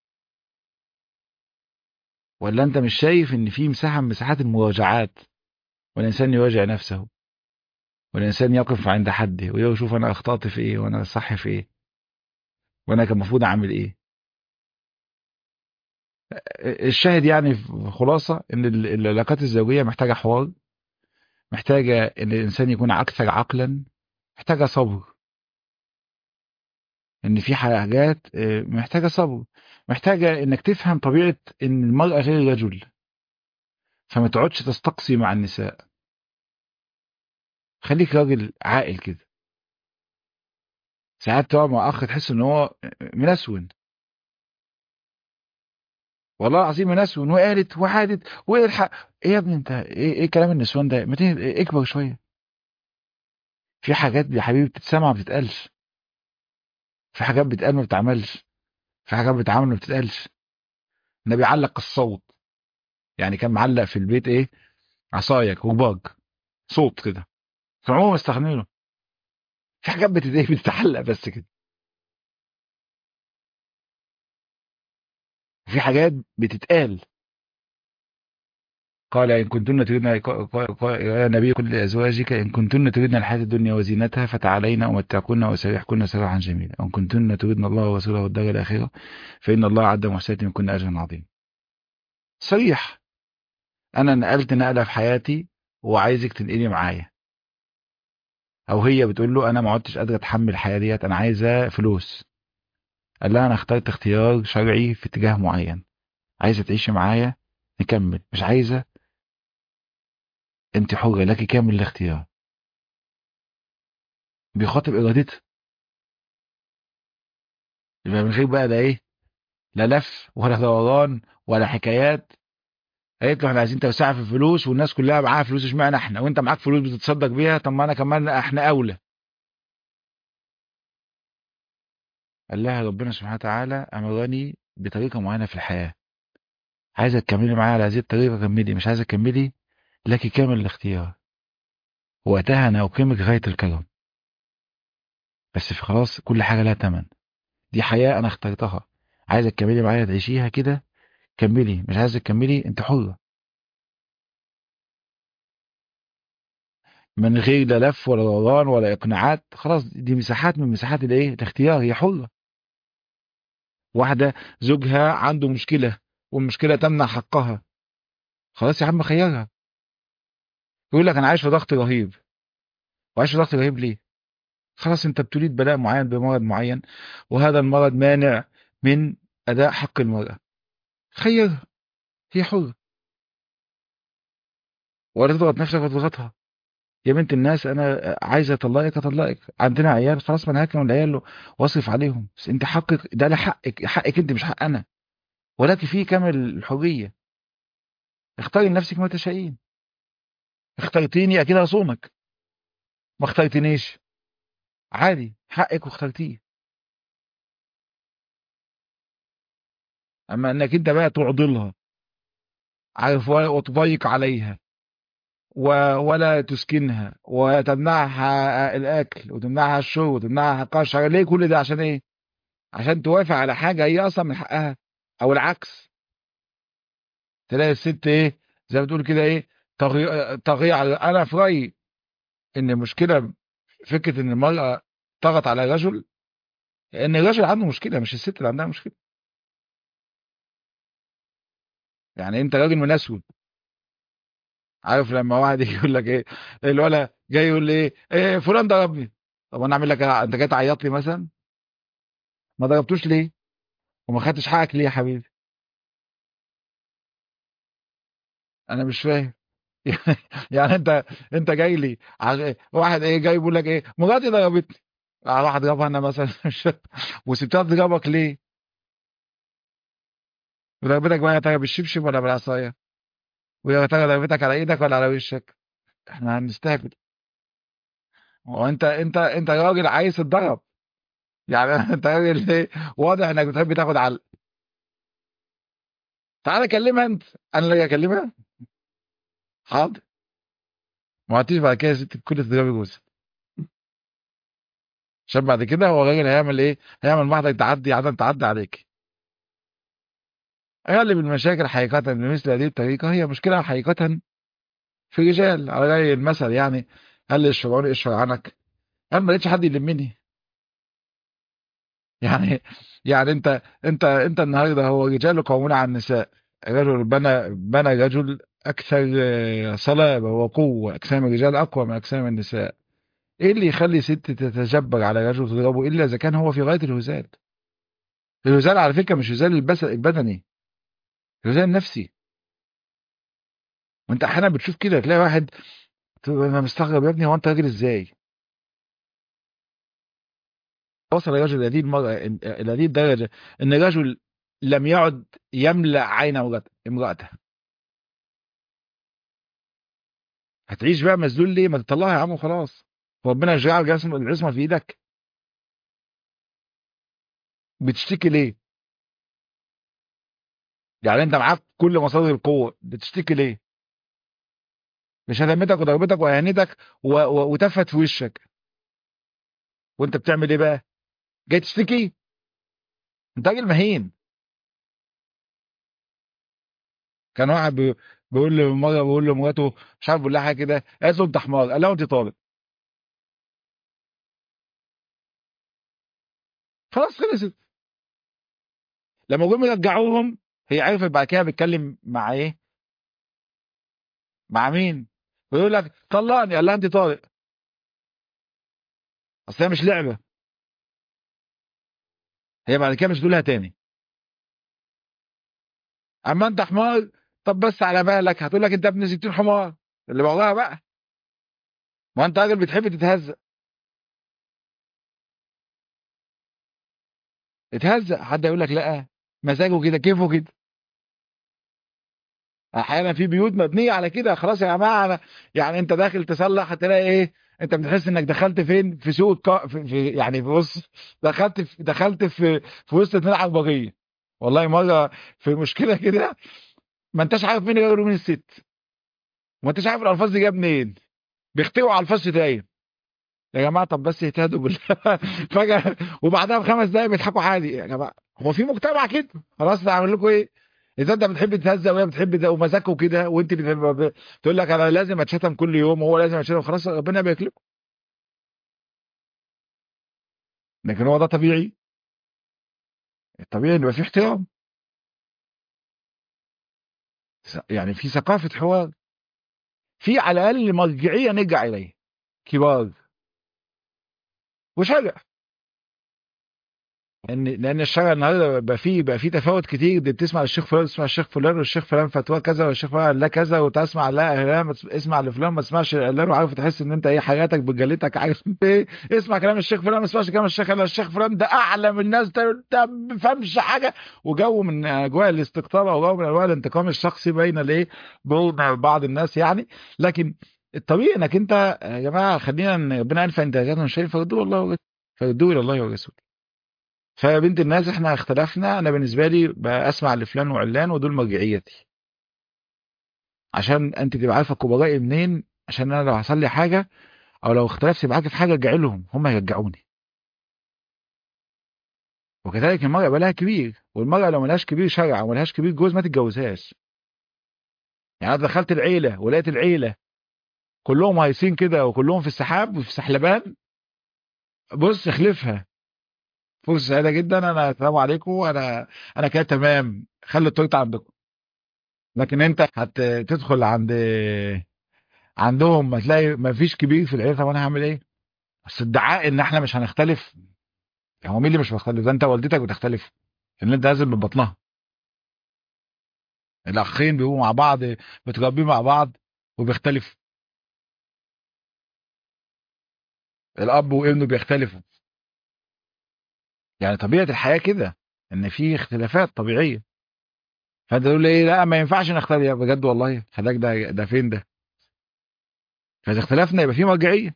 ولا انت مش شايف ان في مساحه من مساحات المراجعات والانسان يراجع نفسه والانسان يقف عند حده ويشوف انا اخطات في ايه وانا صح في ايه وانا كان المفروض اعمل ايه الشاهد يعني في خلاصه ان ال- العلاقات الزوجيه محتاجه حوار محتاجه ان الانسان يكون اكثر عقلا محتاجه صبر ان في حاجات آه، محتاجه صبر محتاجه انك تفهم طبيعه ان المراه غير الرجل فما تقعدش تستقصي مع النساء خليك راجل عاقل كده ساعات تقعد مع اخ تحس ان هو منسون والله العظيم منسون وقالت وحادت والحق ايه يا ابني انت ايه, إيه كلام النسوان ده ما تهد- إيه اكبر شويه في حاجات يا حبيبي بتتسمع ما بتتقالش في حاجات بتتقال ما بتتعملش في حاجات بتتعمل ما بتتقالش النبي علق الصوت يعني كان معلق في البيت ايه عصايه كوباج صوت كده فعموما استخدمه في حاجات بتت- بتتعلق بس كده في حاجات بتتقال قال إن كنتن تريدن قال- قال- يا نبي قل لأزواجك إن كنتن تريدن الحياة الدنيا وزينتها فتعالين أمتعكن وأسرحكن سراحا جميلا وإن كنتن تريدن الله ورسوله والدار الآخرة فإن الله عد محسنات منكن أجرا عظيما صريح أنا نقلت نقلة في حياتي وعايزك تنقلي معايا أو هي بتقول له أنا ما عدتش قادرة أتحمل الحياة ديت أنا عايزة فلوس قال لها أنا اخترت اختيار شرعي في اتجاه معين عايزة تعيشي معايا نكمل مش عايزة أنت حرة لك كامل الاختيار بيخاطب إرادتها يبقى من غير بقى ده ايه لا لف ولا دوران ولا حكايات قالت له احنا عايزين توسعه في الفلوس والناس كلها معاها فلوس اشمعنى احنا وانت معاك فلوس بتتصدق بيها طب ما انا كمان احنا اولى قال لها ربنا سبحانه وتعالى امرني بطريقه معينه في الحياه عايزه تكملي معايا على هذه الطريقه كملي مش عايزه تكملي لك كامل الاختيار وقتها انا اقيمك غايه الكرم بس في خلاص كل حاجه لها ثمن دي حياه انا اخترتها عايزه تكملي معايا تعيشيها كده كملي مش عايزه تكملي انت حره من غير لا لف ولا دوران ولا اقناعات خلاص دي مساحات من مساحات الايه الاختيار هي حره واحده زوجها عنده مشكله والمشكله تمنع حقها خلاص يا عم خيرها يقول لك انا عايش في ضغط رهيب وعايش في ضغط رهيب ليه خلاص انت ابتليت بلاء معين بمرض معين وهذا المرض مانع من اداء حق المراه خيرها هي حره ولا تضغط نفسك وتضغطها يا بنت الناس انا عايزه اطلقك اطلقك عندنا عيال خلاص ما انا هاكل العيال واصرف عليهم بس انت حقك ده لا حقك حقك انت مش حق انا ولكن فيه كامل الحريه اختاري لنفسك ما تشائين اخترتيني اكيد هصونك ما اخترتنيش عادي حقك واخترتيه اما انك انت بقى تعضلها عارف وتضيق عليها و... ولا تسكنها وتمنعها الاكل وتمنعها الشرب وتمنعها قشر ليه كل ده عشان ايه عشان توافق على حاجه هي اصلا من حقها او العكس تلاقي الست ايه زي ما بتقول كده ايه طغي طغي على انا في رايي ان المشكله فكره ان المراه طغت على الرجل ان الرجل عنده مشكله مش الست اللي عندها مشكله يعني انت راجل منسود عارف لما واحد يجي يقول لك ايه الولا جاي يقول لي ايه, إيه فلان ضربني طب انا اعمل لك إيه؟ انت جاي تعيط لي مثلا ما ضربتوش ليه وما خدتش حقك ليه يا حبيبي انا مش فاهم يعني انت انت جاي لي عش... واحد ايه جاي بيقول لك ايه مراتي ضربتني راح اضربها انا مثلا وسبتها تضربك ليه ضربتك بقى يا ترى بالشبشب ولا بالعصايه ويا ترى ضربتك على ايدك ولا على وشك احنا هنستهبل هو انت انت انت راجل عايز تتضرب يعني انت راجل ايه واضح انك بتحب تاخد علق تعالى كلمها انت انا اللي اكلمها حاضر ما عدتيش بعد كده يا ست كل تضربي جوزك عشان بعد كده هو الراجل هيعمل ايه هيعمل محضر تعدي عدم تعدي عليك غالب المشاكل حقيقة بمثل هذه الطريقة هي مشكلة حقيقة في رجال على رأي المثل يعني هل يشفعوني اشفع عنك انا ما لقيتش حد يلمني يعني يعني انت انت انت النهارده هو رجال قوامون على النساء رجل بنى بنى رجل اكثر صلابه وقوه اجسام الرجال اقوى من اجسام النساء ايه اللي يخلي ست تتجبر على رجل تضربه الا اذا كان هو في غايه الهزال الهزال على فكره مش هزال البس البدني الهزال النفسي وانت احيانا بتشوف كده تلاقي واحد انا مستغرب يا ابني هو انت راجل ازاي وصل الرجل الى هذه المرة الى هذه الدرجة ان الرجل لم يعد يملأ عين امرأته هتعيش بقى مسدول ليه ما تطلعها يا عم وخلاص ربنا يجعل العصمة في ايدك بتشتكي ليه يعني انت معاك كل مصادر القوة بتشتكي ليه مش هتمتك وضربتك واهانتك وتفت في وشك وانت بتعمل ايه بقى جاي تشتكي انت راجل مهين كان واحد بيقول له مره بيقول له مراته مش عارف بيقول لها حاجه كده قالت له انت حمار قال لها انت طالب خلاص خلصت لما جم يرجعوهم هي عرفت بعد كده بيتكلم مع ايه مع مين بيقول لك طلقني قال لها انت طالق اصل هي مش لعبه هي بعد كده مش تقولها تاني اما انت حمار طب بس على بالك هتقول لك انت ابن 60 حمار اللي بعضها بقى ما انت راجل بتحب تتهزق اتهزق حد يقول لك لا مزاجه كده كيفه كده احيانا في بيوت مبنيه على كده خلاص يا جماعه أنا يعني انت داخل تصلح هتلاقي ايه انت بتحس انك دخلت فين في سوق الك... في, في يعني بص دخلت في دخلت في في وسط اتنين عربجيه والله مره في مشكله كده ما انتش عارف مين الراجل ومين الست وما انتش عارف الالفاظ دي جايه منين بيخترعوا الفاظ شتايم يا جماعه طب بس اهتدوا بالله فجاه وبعدها بخمس دقايق بيضحكوا عادي يا جماعه هو في مجتمع كده خلاص هعمل لكم ايه اذا انت بتحب تهزق وهي بتحب ومزاجكم كده وانت بتحب تقول لك انا لازم اتشتم كل يوم وهو لازم يتشتم خلاص ربنا يبارك لكم لكن هو ده طبيعي الطبيعي ان يبقى في احترام س- يعني في ثقافه حوار في على الاقل مرجعيه نرجع اليها كبار وشرع لان لان الشرع النهارده بقى فيه بقى فيه تفاوت كتير دي بتسمع للشيخ فلان تسمع الشيخ فلان والشيخ فلان فتوى كذا والشيخ فلان لا كذا وتسمع لا لا ما تس- اسمع لفلان ما تسمعش لفلان وعارف تحس ان انت ايه حياتك بجلتك عارف انت ايه اسمع كلام الشيخ فلان ما تسمعش كلام الشيخ لا الشيخ فلان ده اعلم الناس ده انت ما بيفهمش حاجه وجو من اجواء الاستقطاب او جو من انواع الانتقام الشخصي بين الايه بين بعض الناس يعني لكن الطبيعي انك انت يا جماعه خلينا ان ربنا قال فان تنازعتم شيء فردوه الله ورسوله فردوه الى الله والرسول فيا بنت الناس احنا اختلفنا انا بالنسبه لي بسمع لفلان وعلان ودول مرجعيتي عشان انت تبقى عارفه كبرائي منين عشان انا لو حصل لي حاجه او لو اختلفت معاك في حاجه ارجع لهم هم يرجعوني وكذلك المرأة يبقى لها كبير والمرأة لو ملهاش كبير شرع او ملهاش كبير جوز ما تتجوزهاش يعني انا دخلت العيله ولقيت العيله كلهم هايصين كده وكلهم في السحاب وفي سحلبان بص اخلفها فرصه سعيده جدا انا السلام عليكم انا انا كده تمام خلي التورته عندكم لكن انت هتدخل عند عندهم ما تلاقي ما فيش كبير في العيله طب انا هعمل ايه بس ادعاء ان احنا مش هنختلف هو مين اللي مش بيختلف ده انت والدتك بتختلف ان انت نازل من بطنها الاخين بيبقوا مع بعض بتربيه مع بعض وبيختلفوا الاب وابنه بيختلفوا يعني طبيعه الحياه كده ان في اختلافات طبيعيه فانت تقول لي ايه لا ما ينفعش نختلف يا بجد والله حضرتك ده ده فين ده فاذا اختلفنا يبقى في مرجعيه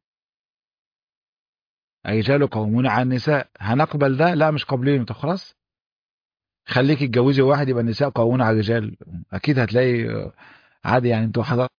الرجال قوامون على النساء هنقبل ده لا مش قابلين طب خلاص خليك اتجوزي واحد يبقى النساء قوامون على الرجال اكيد هتلاقي عادي يعني انتوا حضرتك